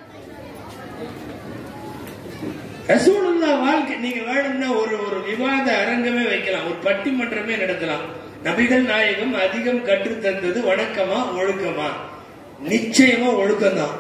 ரசூலுல்லா வாழ்க்கை நீங்க வேணும்னா ஒரு ஒரு விவாத அரங்கமே வைக்கலாம் ஒரு பட்டிமன்றமே நடத்தலாம் நபிகள் நாயகம் அதிகம் கற்றுத் தந்தது வணக்கமா ஒழுக்கமா நிச்சயமா ஒழுக்கம்தான்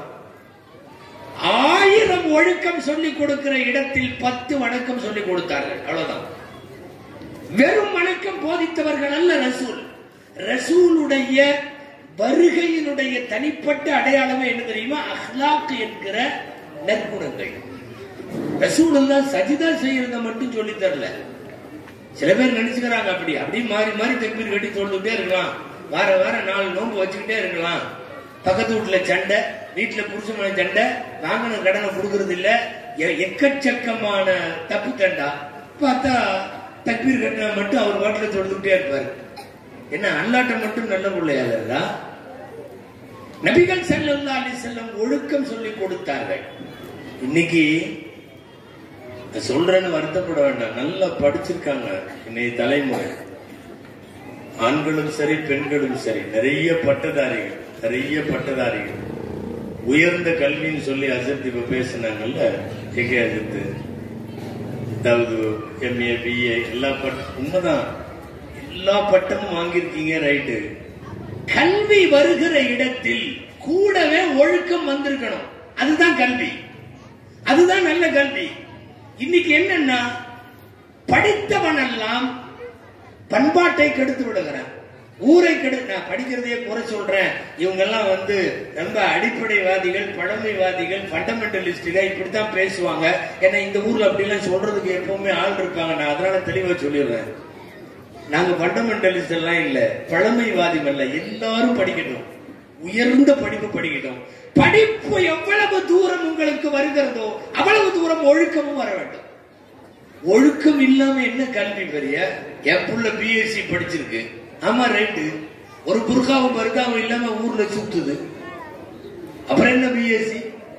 ஆயிரம் ஒழுக்கம் சொல்லிக் கொடுக்கிற இடத்தில் பத்து வணக்கம் சொல்லிக் கொடுத்தார்கள் அவ்வளவுதான் வெறும் வணக்கம் போதித்தவர்கள் அல்ல ரசூல் ரசூலுடைய வருகையினுடைய தனிப்பட்ட அடையாளமே என்ன தெரியுமா அஹ்லாக் என்கிற நற்குணங்கள் ரசூலுல்லா சஜிதா செய்யறத மட்டும் சொல்லி தரல சில பேர் நினைச்சுக்கிறாங்க அப்படி அப்படி மாறி மாறி தக்பீர் கட்டி தொழுதுட்டே இருக்கலாம் வார வாரம் நாலு நோன்பு வச்சுக்கிட்டே இருக்கலாம் பக்கத்து வீட்டுல சண்டை வீட்டுல புருஷமான சண்டை வாங்கின கடனை கொடுக்கறது இல்ல எ- எக்கச்சக்கமான தப்பு தண்டா பார்த்தா தக்பீர் கட்டினா மட்டும் அவர் பாட்டுல தொழுதுட்டே இருப்பாரு என்ன அல்லாட்ட மட்டும் நல்ல பிள்ளையாளர்களா நபிகள் ஸல்லல்லாஹு அலைஹி வஸல்லம் ஒழுக்கம் சொல்லி கொடுத்தார்கள் இன்னைக்கு நான் சொல்றேன்னு வருத்தப்பட வேண்டாம் நல்லா படிச்சிருக்காங்க இன்னைய தலைமுறை ஆண்களும் சரி பெண்களும் சரி நிறைய பட்டதாரிகள் நிறைய பட்டதாரிகள் உயர்ந்த கல்வின்னு சொல்லி அசத் இப்ப பேசினாங்கல்ல எங்கே அசத்து அதாவது எம்ஏ பிஏ எல்லா பட்ட உண்மைதான் எல்லா பட்டமும் வாங்கியிருக்கீங்க ரைட்டு கல்வி வருகிற இடத்தில் கூடவே ஒழுக்கம் வந்திருக்கணும் அதுதான் கல்வி அதுதான் நல்ல கல்வி இன்னைக்கு என்னன்னா படித்தவன் எல்லாம் பண்பாட்டை கெடுத்து விடுகிறான் ஊரை கெடு நான் படிக்கிறதையே குறை சொல்றேன் இவங்க எல்லாம் வந்து ரொம்ப அடிப்படைவாதிகள் பழமைவாதிகள் ஃபண்டமெண்டலிஸ்டுக இப்படித்தான் பேசுவாங்க ஏன்னா இந்த ஊர்ல அப்படிலாம் சொல்றதுக்கு எப்பவுமே ஆள் இருப்பாங்க நான் அதனால தெளிவா சொல்லிடுறேன் நாங்க ஃபண்டமெண்டலிஸ்ட் எல்லாம் இல்ல பழமைவாதிகள் இல்ல எல்லாரும் படிக்கட்டும் உயர்ந்த படிப்பு படிக்கட்டும் படிப்பு எவ்வளவு தூரம் உங்களுக்கு வருகிறதோ அவ்வளவு தூரம் ஒழுக்கமும் வர வேண்டும் ஒழுக்கம் இல்லாம என்ன கல்வி பெரிய என் புள்ள பிஎஸ்சி படிச்சிருக்கு ஆமா ரைட்டு ஒரு புர்காவும் பருக்காவும் இல்லாம ஊர்ல சுத்துது அப்புறம் என்ன பிஎஸ்சி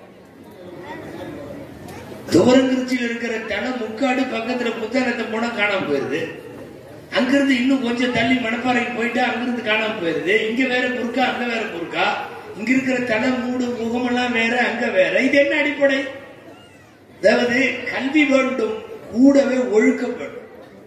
துவரங்குறிச்சியில் இருக்கிற தன முக்காடு பக்கத்துல புத்தகத்தை போனா காணாம போயிருது அங்கிருந்து இன்னும் கொஞ்சம் தள்ளி மணப்பாறைக்கு போயிட்டு அங்கிருந்து காணாம போயிருது இங்க வேற புர்கா அங்க வேற புர்கா இங்க இருக்கிற தலை மூடு முகமெல்லாம் வேற அங்க வேற இது என்ன அடிப்படை அதாவது கல்வி வேண்டும் கூடவே ஒழுக்கம் வேண்டும்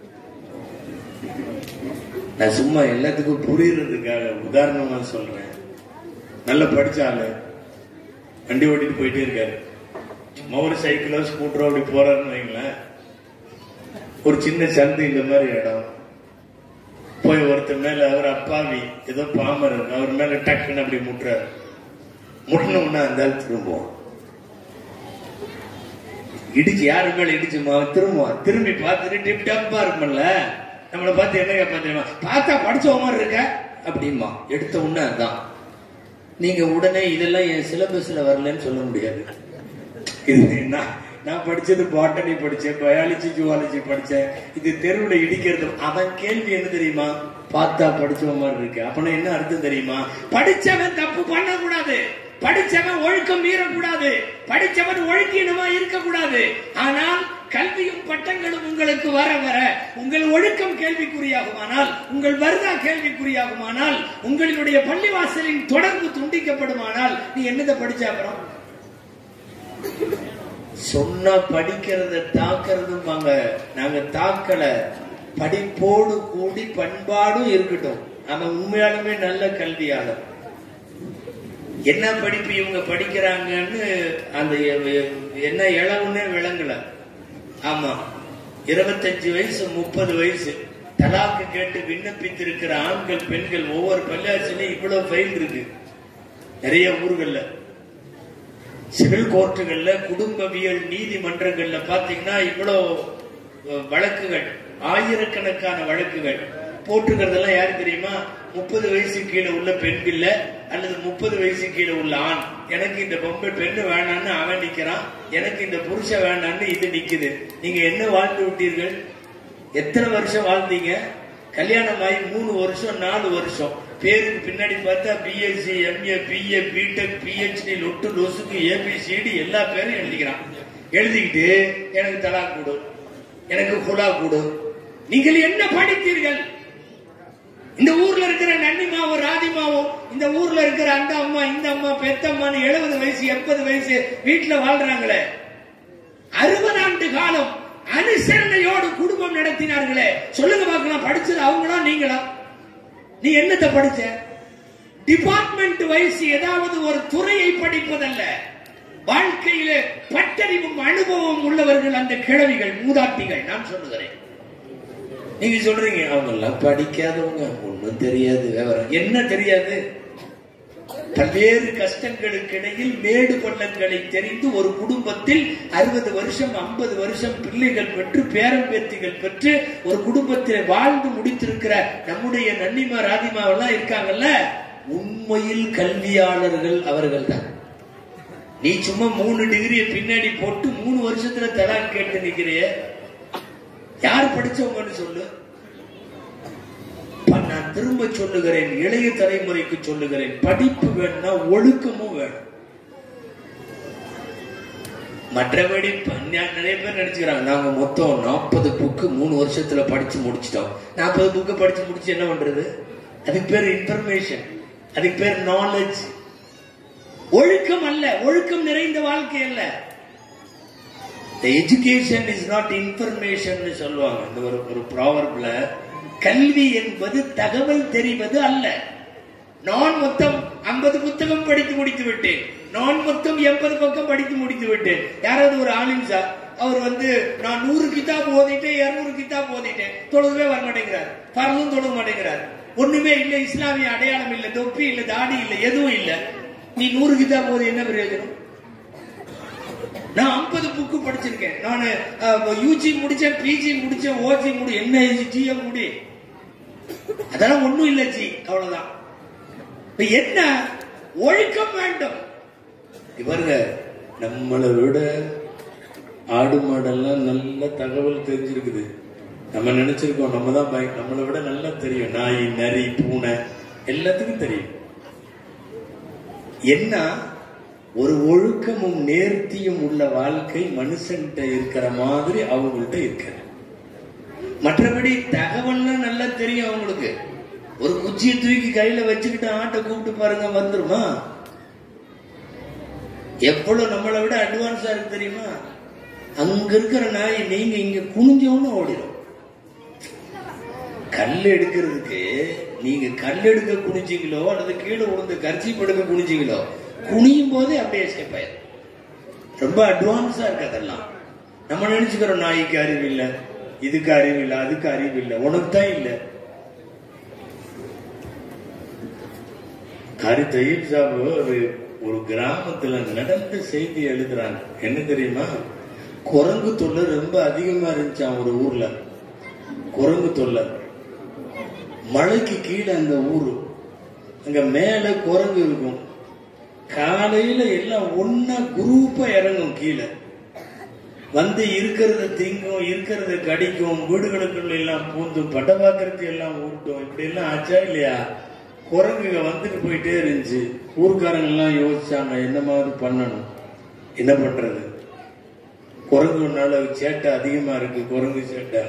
நான் சும்மா எல்லாத்துக்கும் புரியுறதுக்காக உதாரணமா சொல்றேன் நல்ல படிச்ச ஆளு வண்டி ஓட்டிட்டு போயிட்டே இருக்காரு சும்மா ஒரு சைக்கிளோ ஸ்கூட்டரோ அப்படி போறாருன்னு வைங்களேன் ஒரு சின்ன சந்து இந்த மாதிரி இடம் போய் ஒருத்தர் மேல அவர் அப்பாவி ஏதோ பாமரர் அவர் மேல டக்குன்னு அப்படி முட்டுறாரு முட்டினோம்னா அந்த ஆள் திரும்புவோம் இடிச்சு யாரு மேல இடிச்சுமா திரும்புவான் திரும்பி பார்த்துட்டு டிப் டப்பா இருக்கும்ல நம்மளை பார்த்து என்ன கேட்பா தெரியுமா பார்த்தா படிச்ச மாதிரி இருக்க அப்படிமா எடுத்த உடனே அதான் நீங்க உடனே இதெல்லாம் என் சிலபஸ்ல வரலன்னு சொல்ல முடியாது இது நான் நான் படிச்சது பாட்டனி படிச்சேன் பயாலஜி ஜுவாலஜி படிச்சேன் இது தெருவுல இடிக்கிறது அவன் கேள்வி என்ன தெரியுமா பார்த்தா படிச்ச மாதிரி இருக்கு அப்பனா என்ன அர்த்தம் தெரியுமா படிச்சவன் தப்பு பண்ணக்கூடாது படிச்சவன் ஒழுக்கம் மீறக்கூடாது படிச்சவன் ஒழுக்கீனமா இருக்கக்கூடாது ஆனால் கல்வியும் பட்டங்களும் உங்களுக்கு வர வர உங்கள் ஒழுக்கம் கேள்விக்குறியாகுமானால் உங்கள் வருதா கேள்விக்குறியாகுமானால் உங்களுடைய பள்ளிவாசலின் தொடர்பு துண்டிக்கப்படுமானால் நீ என்னதை படிச்ச அப்புறம் சொன்னா படிக்கிறத தாக்குறதும் வாங்க நாங்க தாக்கல படிப்போடு கூடி பண்பாடும் இருக்கட்டும் அவன் உண்மையாலுமே நல்ல கல்வியாளர் என்ன படிப்பு இவங்க படிக்கிறாங்கன்னு அந்த எ- என்ன இளவுன்னே விளங்கல ஆமா இருபத்தஞ்சு வயசு முப்பது வயசு தலாக்கு கேட்டு விண்ணப்பித்திருக்கிற ஆண்கள் பெண்கள் ஒவ்வொரு பள்ளியாசிலையும் இவ்வளவு ஃபைல் இருக்கு நிறைய ஊர்கள்ல சிவில் கோர்ட்டுகள்ல குடும்பவியல் நீதிமன்றங்கள்ல பாத்தீங்கன்னா இவ்வளோ அஹ், வழக்குகள் ஆயிரக்கணக்கான வழக்குகள் போட்டுக்கிறதெல்லாம் யாரு தெரியுமா முப்பது வயசு கீழே உள்ள பெண்கள்ல அல்லது முப்பது வயசு கீழே உள்ள ஆண் எனக்கு இந்த பொம்பை பெண்ணு வேணான்னு அவன் நிக்கிறான் எனக்கு இந்த புருஷன் வேணான்னு இது நிக்குது நீங்க என்ன வாழ்ந்து விட்டீர்கள் எத்தனை வருஷம் வாழ்ந்தீங்க கல்யாணம் ஆகி மூணு வருஷம் நாலு வருஷம் பேருக்கு பின்னாடி பார்த்தா BSc MA BA BTech PhD லொட்டு லொசுக்கு ஏபிசிடி எல்லா பேரும் எழுதிக்கிறான் எழுதிக்கிட்டு எனக்கு தலா கொடு எனக்கு குலா கொடு நீங்கள் என்ன படித்தீர்கள் இந்த ஊர்ல இருக்கிற நன்னிமாவும் ராதிமாவும் இந்த ஊர்ல இருக்கிற அந்த அம்மா இந்த அம்மா பெத்தம்மான்னு எழுபது வயசு எண்பது வயசு வீட்டுல வாழ்றாங்களே அறுபது ஆண்டு காலம் அனுசரணையோடு குடும்பம் நடத்தினார்களே சொல்லுங்க பார்க்கலாம் படிச்சது அவங்களா நீங்களா நீ என்னத்தை படிச்ச டிபார்ட்மெண்ட் வைஸ் ஏதாவது ஒரு துறையை படிப்பதல்ல வாழ்க்கையிலே பட்டறிவும் அனுபவம் உள்ளவர்கள் அந்த கிழவிகள் மூதாட்டிகள் நான் சொல்லுகிறேன் நீங்க சொல்றீங்க அவங்க எல்லாம் படிக்காதவங்க ஒண்ணும் தெரியாது விவரம் என்ன தெரியாது பல்வேறு கஷ்டங்களுக்கு இடையில் மேடு பள்ளங்களை தெரிந்து ஒரு குடும்பத்தில் அறுபது வருஷம் ஐம்பது வருஷம் பிள்ளைகள் பெற்று பேரம் பேத்திகள் பெற்று ஒரு குடும்பத்தில் வாழ்ந்து முடித்திருக்கிற நம்முடைய நன்னிமா ராதிமாவெல்லாம் இருக்காங்கல்ல உண்மையில் கல்வியாளர்கள் அவர்கள் தான் நீ சும்மா மூணு டிகிரிய பின்னாடி போட்டு மூணு வருஷத்துல தலான் கேட்டு நிக்கிறிய யார் படிச்சவங்கன்னு சொல்லு ப- நான் திரும்ப சொல்லுகிறேன் இளைய தலைமுறைக்கு சொல்லுகிறேன் படிப்பு வேணும்னா ஒழுக்கமும் வேணும் மற்றபடி ப- ஞா- நிறைய பேர் நினைச்சுக்கிறாங்க நாங்க மொத்தம் நாற்பது புக்கு மூணு வருஷத்துல படிச்சு முடிச்சிட்டோம் நாற்பது புக்கு படிச்சு முடிச்சு என்ன பண்றது அதுக்கு பேர் இன்ஃபர்மேஷன் அதுக்கு பேர் நாலேஜ் ஒழுக்கம் அல்ல ஒழுக்கம் நிறைந்த வாழ்க்கை அல்ல எஜுகேஷன் இஸ் நாட் இன்ஃபர்மேஷன் சொல்லுவாங்க இந்த ஒரு ஒரு ப்ராவர்ப்ல கல்வி என்பது தகவல் தெரிவது அல்ல நான் மொத்தம் 50 புத்தகம் படித்து முடித்து விட்டேன் நான் மொத்தம் எண்பது பக்கம் படித்து முடித்து விட்டேன் யாராவது ஒரு ஆலிம் சார் அவர் வந்து நான் நூறு கிதாப் ஓதிட்டேன் இருநூறு கிதாப் ஓதிட்டேன் தொழுகவே வர மாட்டேங்கிறார் பரலும் தொழுக மாட்டேங்கிறார் ஒண்ணுமே இல்ல இஸ்லாமிய அடையாளம் இல்ல தொப்பி இல்ல தாடி இல்ல எதுவும் இல்ல நீ நூறு கிதாப் ஓதி என்ன பிரயோஜனம் நான் 50 புக்கு படிச்சிருக்கேன் நான் யூஜி முடிச்சேன் பிஜி முடிச்சேன் ஓஜி முடி என்ன ஜிஎம் முடி அதெல்லாம் ஒண்ணும் இல்ல ஜி அவ்வளவுதான் இப்ப என்ன ஒழுக்கம் வேண்டும் இவருங்க நம்மளை விட ஆடு மாடெல்லாம் நல்ல தகவல் தெரிஞ்சிருக்குது நம்ம நினைச்சிருக்கோம் நம்ம தான் பய- நம்மளை விட நல்லா தெரியும் நாய் நரி பூனை எல்லாத்துக்கும் தெரியும் என்ன ஒரு ஒழுக்கமும் நேர்த்தியும் உள்ள வாழ்க்கை மனுஷன்கிட்ட இருக்கிற மாதிரி அவங்கள்ட்ட இருக்கிறது மற்றபடி தகவல்லாம் நல்லா தெரியும் அவங்களுக்கு ஒரு குச்சியை தூக்கி கையில வச்சுக்கிட்டு ஆட்டை கூப்பிட்டு பாருங்க வந்துருமா எவ்வளவு நம்மளை விட அட்வான்ஸா இருக்கு தெரியுமா அங்க இருக்கிற நாய் நீங்க இங்க குனிஞ்சவனு ஓடிடும் கல் எடுக்கிறதுக்கு நீங்க கல் எடுக்க குனிஞ்சீங்களோ அல்லது கீழே விழுந்து கர்ச்சி எடுக்க குனிஞ்சீங்களோ குனியும் போதே அப்படியே எஸ்கேப் ஆயிரும் ரொம்ப அட்வான்ஸா இருக்கு அதெல்லாம் நம்ம நினைச்சுக்கிறோம் நாய்க்கு அறிவு இல்ல இதுக்கு அறிவு இல்ல அதுக்கு அறிவு இல்ல உனக்கு தான் இல்ல காரி தயீப் சாபு ஒரு ஒரு கிராமத்துல நடந்த செய்தி எழுதுறாங்க என்ன தெரியுமா குரங்கு தொல்லை ரொம்ப அதிகமா இருந்துச்சாம் ஒரு ஊர்ல குரங்கு தொல்லை மலைக்கு கீழே அந்த ஊரு அங்க மேல குரங்கு இருக்கும் காலையில எல்லாம் ஒன்னா குரூப்பா இறங்கும் கீழே வந்து இருக்கிறத திங்கும் இருக்கிறத கடிக்கும் வீடுகளுக்குள்ள எல்லாம் பூந்தும் பட்ட பாத்திரத்தை எல்லாம் ஊட்டும் இப்படி எல்லாம் ஆச்சா இல்லையா குரங்குங்க வந்துட்டு போயிட்டே இருந்துச்சு ஊர்க்காரங்க எல்லாம் யோசிச்சாங்க என்ன மாதிரி பண்ணணும் என்ன பண்றது குரங்குனால சேட்டை அதிகமா இருக்கு குரங்கு சேட்டை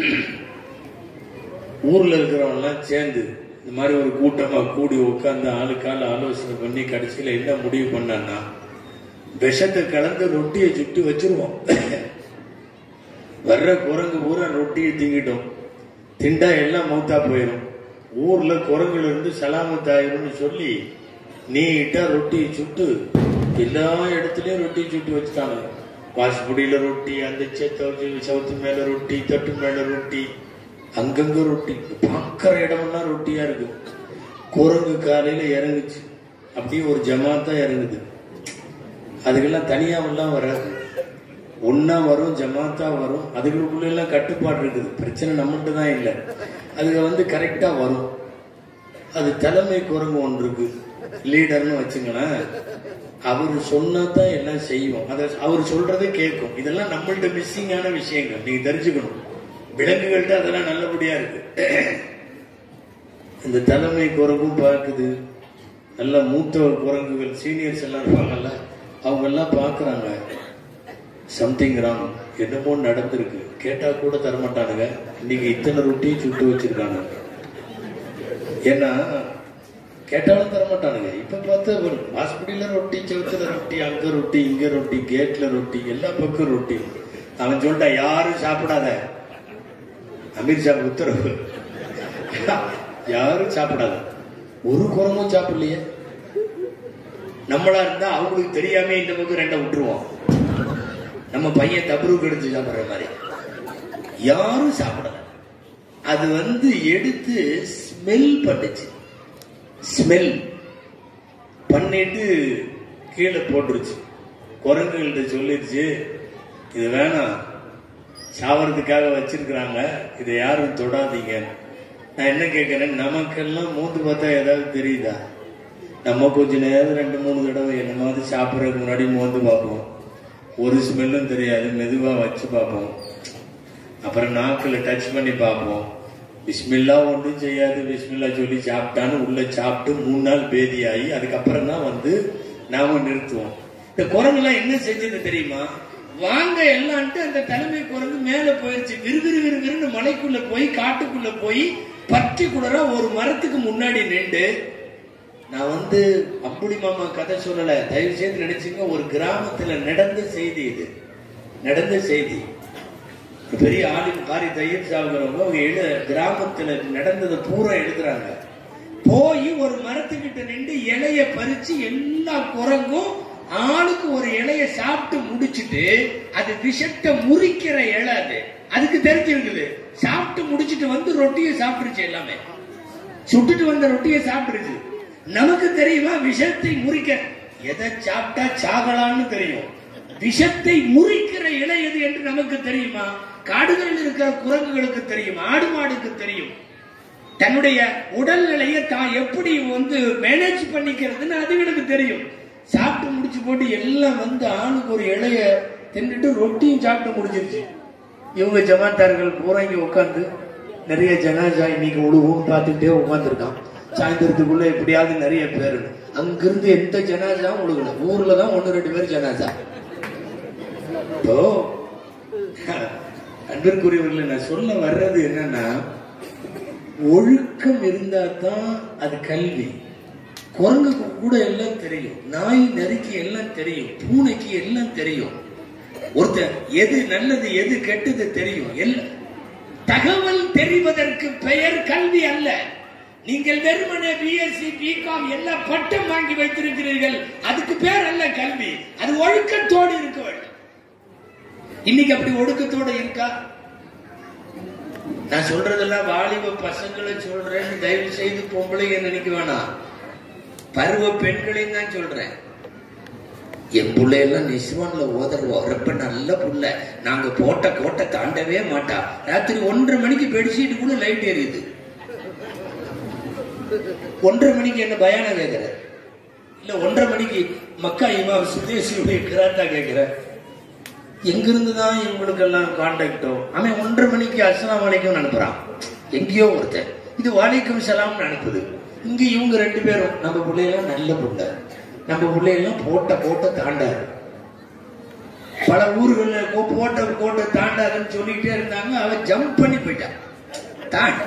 ஊர்ல இருக்கிறவங்க எல்லாம் சேர்ந்து இந்த மாதிரி ஒரு கூட்டமா கூடி உட்கார்ந்து ஆளுக்கால ஆலோசனை பண்ணி கடைசியில என்ன முடிவு பண்ணான்னா விஷத்தை கலந்து ரொட்டியை சுட்டு வச்சிருவோம் வர்ற குரங்கு பூரா ரொட்டியை திங்கிட்டோம் திண்டா எல்லாம் மௌத்தா போயிடும் ஊர்ல குரங்குல இருந்து சலாமத் ஆயிரும்னு சொல்லி நீட்டா ரொட்டியை சுட்டு எல்லா இடத்துலயும் ரொட்டியை சுட்டு வச்சுட்டாங்க வாசப்படியில ரொட்டி அந்த செத்த சவுத்து மேல ரொட்டி தட்டு மேல ரொட்டி அங்கங்க ரொட்டி பார்க்கிற இடமெல்லாம் ரொட்டியா இருக்கு குரங்கு காலையில இறங்குச்சு அப்படியே ஒரு ஜமாத்தா இறங்குது அதுக்கெல்லாம் தனியாவெல்லாம் வராது ஒன்னா வரும் ஜமாத்தா வரும் அதுகளுக்குள்ள எல்லாம் கட்டுப்பாடு இருக்குது பிரச்சனை நம்மள்ட்ட தான் இல்லை அதுங்க வந்து கரெக்டா வரும் அது தலைமை குரங்கு ஒன்று இருக்கு லீடர்னு வச்சுங்களேன் அவர் சொன்னா தான் எல்லாம் செய்வோம் அதை அவர் சொல்றதை கேட்கும் இதெல்லாம் நம்மள்ட்ட மிஸ்ஸிங்கான விஷயங்கள் நீங்க தெரிஞ்சுக்கணும் விலங்குகள்கிட்ட அதெல்லாம் நல்லபடியா இருக்கு இந்த தலைமை குரங்கும் பார்க்குது நல்ல மூத்த குரங்குகள் சீனியர்ஸ் எல்லாம் இருப்பாங்கல்ல அவங்க எல்லாம் பாக்குறாங்க சம்திங் ராங் என்னமோ நடந்திருக்கு கேட்டா கூட தரமாட்டானுங்க இன்னைக்கு இத்தனை ரொட்டி சுட்டு வச்சிருக்காங்க ஏன்னா கேட்டாலும் தரமாட்டானுங்க இப்ப பார்த்தா ஒரு ஹாஸ்பிட்டல்ல ரொட்டி செவத்துல ரொட்டி அங்க ரொட்டி இங்க ரொட்டி கேட்ல ரொட்டி எல்லா பக்கம் ரொட்டி அவன் சொல்லிட்டான் யாரும் சாப்பிடாத அமீர்ஷா உத்தரவு யாரும் சாப்பிடாத ஒரு குரங்கும் சாப்பிடலையே நம்மளா இருந்தா அவங்களுக்கு தெரியாம இந்த பக்கம் ரெண்டை விட்டுருவோம் நம்ம பையன் தபருக்கு எடுத்து சாப்பிடுற மாதிரி யாரும் சாப்பிடல அது வந்து எடுத்து ஸ்மெல் பண்ணுச்சு ஸ்மெல் பண்ணிட்டு கீழே போட்டுருச்சு குரங்குகள்கிட்ட சொல்லிருச்சு இது வேணாம் சாவறதுக்காக வச்சிருக்கிறாங்க இதை யாரும் தொடாதீங்க நான் என்ன கேட்கிறேன் நமக்கெல்லாம் மூந்து பார்த்தா ஏதாவது தெரியுதா நம்ம கொஞ்ச நேரம் ரெண்டு மூணு தடவை என்னமாவது சாப்பிட்றதுக்கு முன்னாடி மோந்து பார்ப்போம் ஒரு ஸ்மெல்லும் தெரியாது மெதுவா வச்சு பார்ப்போம் அப்புறம் நாக்கில் டச் பண்ணி பார்ப்போம் பிஸ்மில்லா ஒன்றும் செய்யாது பிஸ்மில்லா சொல்லி சாப்பிட்டான்னு உள்ள சாப்பிட்டு மூணு நாள் பேதியாகி அதுக்கப்புறம் தான் வந்து நாம நிறுத்துவோம் இந்த குரங்குலாம் என்ன செஞ்சது தெரியுமா வாங்க எல்லான்ட்டு அந்த தலைமை குரங்கு மேல போயிருச்சு விறுவிறு விறுவிறுன்னு மலைக்குள்ள போய் காட்டுக்குள்ள போய் பர்டிகுலரா ஒரு மரத்துக்கு முன்னாடி நின்று நான் வந்து அம்புடி மாமா கதை சொல்லல தயவு செய்து நினைச்சுங்க ஒரு கிராமத்துல நடந்த செய்தி இது நடந்த செய்தி ஒரு பெரிய ஆளின் காரி தையர் சாகுறவங்க அவங்க எழு கிராமத்துல நடந்ததை பூரா எழுதுறாங்க போய் ஒரு மரத்துக்கிட்ட நின்று இலைய பறிச்சு எல்லா குரங்கும் ஆளுக்கு ஒரு இலைய சாப்பிட்டு முடிச்சிட்டு அது விஷத்தை முறிக்கிற இலை அது அதுக்கு தெரிஞ்சிருக்குது சாப்பிட்டு முடிச்சிட்டு வந்து ரொட்டியை சாப்பிட்டுருச்சு எல்லாமே சுட்டுட்டு வந்த ரொட்டியை சாப்பிட்டுருச்சு நமக்கு தெரியுமா விஷத்தை முறிக்க எதை சாப்பிட்டா சாகலான்னு தெரியும் விஷத்தை முறிக்கிற இலை எது என்று நமக்கு தெரியுமா காடுகளில் இருக்கிற குரங்குகளுக்கு தெரியும் ஆடு மாடுக்கு தெரியும் தன்னுடைய உடல்நிலையை தான் எப்படி வந்து மேனேஜ் பண்ணிக்கிறதுன்னு அதுகளுக்கு தெரியும் சாப்பிட்டு முடிச்சு போட்டு எல்லாம் வந்து ஆணுக்கு ஒரு இலைய தின்னுட்டு ரொட்டியும் சாப்பிட்டு முடிஞ்சிருச்சு இவங்க ஜமாத்தார்கள் பூரா இங்க உட்காந்து நிறைய ஜனாஜா இன்னைக்கு உழுவும் பார்த்துக்கிட்டே உட்காந்துருக்கான் சாயந்தரத்துக்குள்ள எப்படியாவது நிறைய பேர் அங்கிருந்து எந்த ஜனாஜாவும் உழுகல ஊர்ல தான் ஒன்னு ரெண்டு பேர் ஜனாஜா இப்போ அன்பிற்குரியவர்களை நான் சொல்ல வர்றது என்னன்னா ஒழுக்கம் இருந்தா தான் அது கல்வி குரங்குக்கு கூட எல்லாம் தெரியும் நாய் நரிக்கு எல்லாம் தெரியும் பூனைக்கு எல்லாம் தெரியும் ஒருத்தர் எது நல்லது எது கெட்டது தெரியும் எல்லாம் தகவல் தெரிவதற்கு பெயர் கல்வி அல்ல நீங்கள் வெறுமனே பிஎஸ்சி பிகாம் எல்லாம் பட்டம் வாங்கி வைத்திருக்கிறீர்கள் அதுக்கு பேர் அல்ல கல்வி அது ஒழுக்கத்தோடு இருக்க வேண்டும் இன்னைக்கு அப்படி ஒழுக்கத்தோட இருக்கா நான் சொல்றதெல்லாம் வாலிப பசங்களை சொல்றேன்னு தயவு செய்து பொம்பளைங்க நினைக்க வேணாம் பருவ பெண்களையும் தான் சொல்றேன் என் பிள்ளையெல்லாம் நிஸ்வான்ல ஓதருவா ரொம்ப நல்ல புள்ள நாங்க போட்ட கோட்டை தாண்டவே மாட்டா ராத்திரி ஒன்றரை மணிக்கு பெட்ஷீட் கூட லைட் எரியுது ஒன்றரை மணிக்கு என்ன பயானம் கேட்கிற இல்ல ஒன்றரை மணிக்கு மக்கா இமாம் சுதேசியுடைய கிராத்தா கேட்கிற எங்கிருந்து தான் இவங்களுக்கெல்லாம் கான்டாக்டோ அவன் ஒன்றரை மணிக்கு அஸ்லாம் வலைக்கும் அனுப்புறான் எங்கேயோ ஒருத்தன் இது வாலைக்கும் சலாம்னு அனுப்புது இங்க இவங்க ரெண்டு பேரும் நம்ம பிள்ளையெல்லாம் நல்ல புள்ள நம்ம பிள்ளையெல்லாம் போட்ட போட்ட தாண்டாது பல ஊர்கள்ல கோ- போட்ட கோட்டை தாண்டாதுன்னு சொல்லிட்டே இருந்தாங்க அவன் ஜம்ப் பண்ணி போயிட்டான் தாண்ட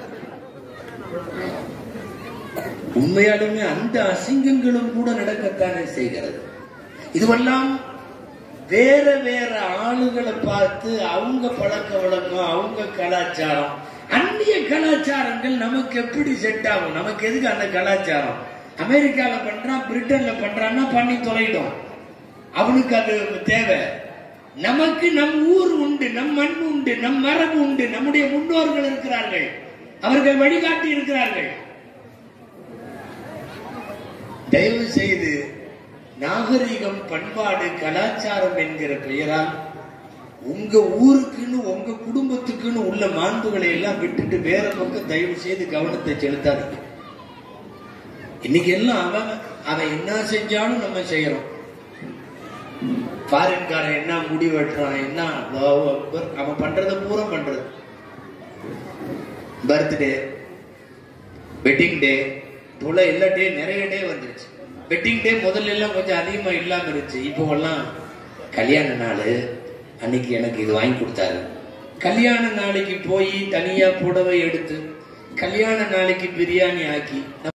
உண்மையாலுமே அந்த அசிங்கங்களும் கூட நடக்கத்தானே செய்கிறது இதுவெல்லாம் வேற வேற ஆளுகளை பார்த்து அவங்க பழக்க வழக்கம் அவங்க கலாச்சாரம் அந்நிய கலாச்சாரங்கள் நமக்கு எப்படி செட் ஆகும் நமக்கு எதுக்கு அந்த கலாச்சாரம் அமெரிக்கால பண்றான் பிரிட்டன்ல பண்றான்னா பண்ணி தொலைட்டோம் அவனுக்கு அது தேவை நமக்கு நம் ஊர் உண்டு நம் மண் உண்டு நம் மரபு உண்டு நம்முடைய முன்னோர்கள் இருக்கிறார்கள் அவர்கள் வழிகாட்டி இருக்கிறார்கள் தயவு செய்து நாகரிகம் பண்பாடு கலாச்சாரம் என்கிற பெயரால் உங்க ஊருக்குன்னு உங்க குடும்பத்துக்குன்னு உள்ள மாண்புகளை எல்லாம் விட்டுட்டு வேற பக்கம் தயவு செய்து கவனத்தை செலுத்தாதீங்க இன்னைக்கு எல்லாம் அவன் அவன் என்ன செஞ்சாலும் நம்ம செய்யறோம் ஃபாரின்காரன் என்ன முடி வெட்டுறான் என்ன அல்லாஹ் அக்பர், அவன் பண்றத பூரா பண்றது பர்த்டே வெட்டிங் டே போல எல்லா டே நிறைய டே வந்துருச்சு வெட்டிங் டே முதல்ல எல்லாம் கொஞ்சம் அதிகமா இல்லாம இருந்துச்சு இப்போ எல்லாம் கல்யாண நாள் அன்னைக்கு எனக்கு இது வாங்கி கொடுத்தாரு கல்யாண நாளைக்கு போய் தனியா புடவை எடுத்து கல்யாண நாளைக்கு பிரியாணி ஆக்கி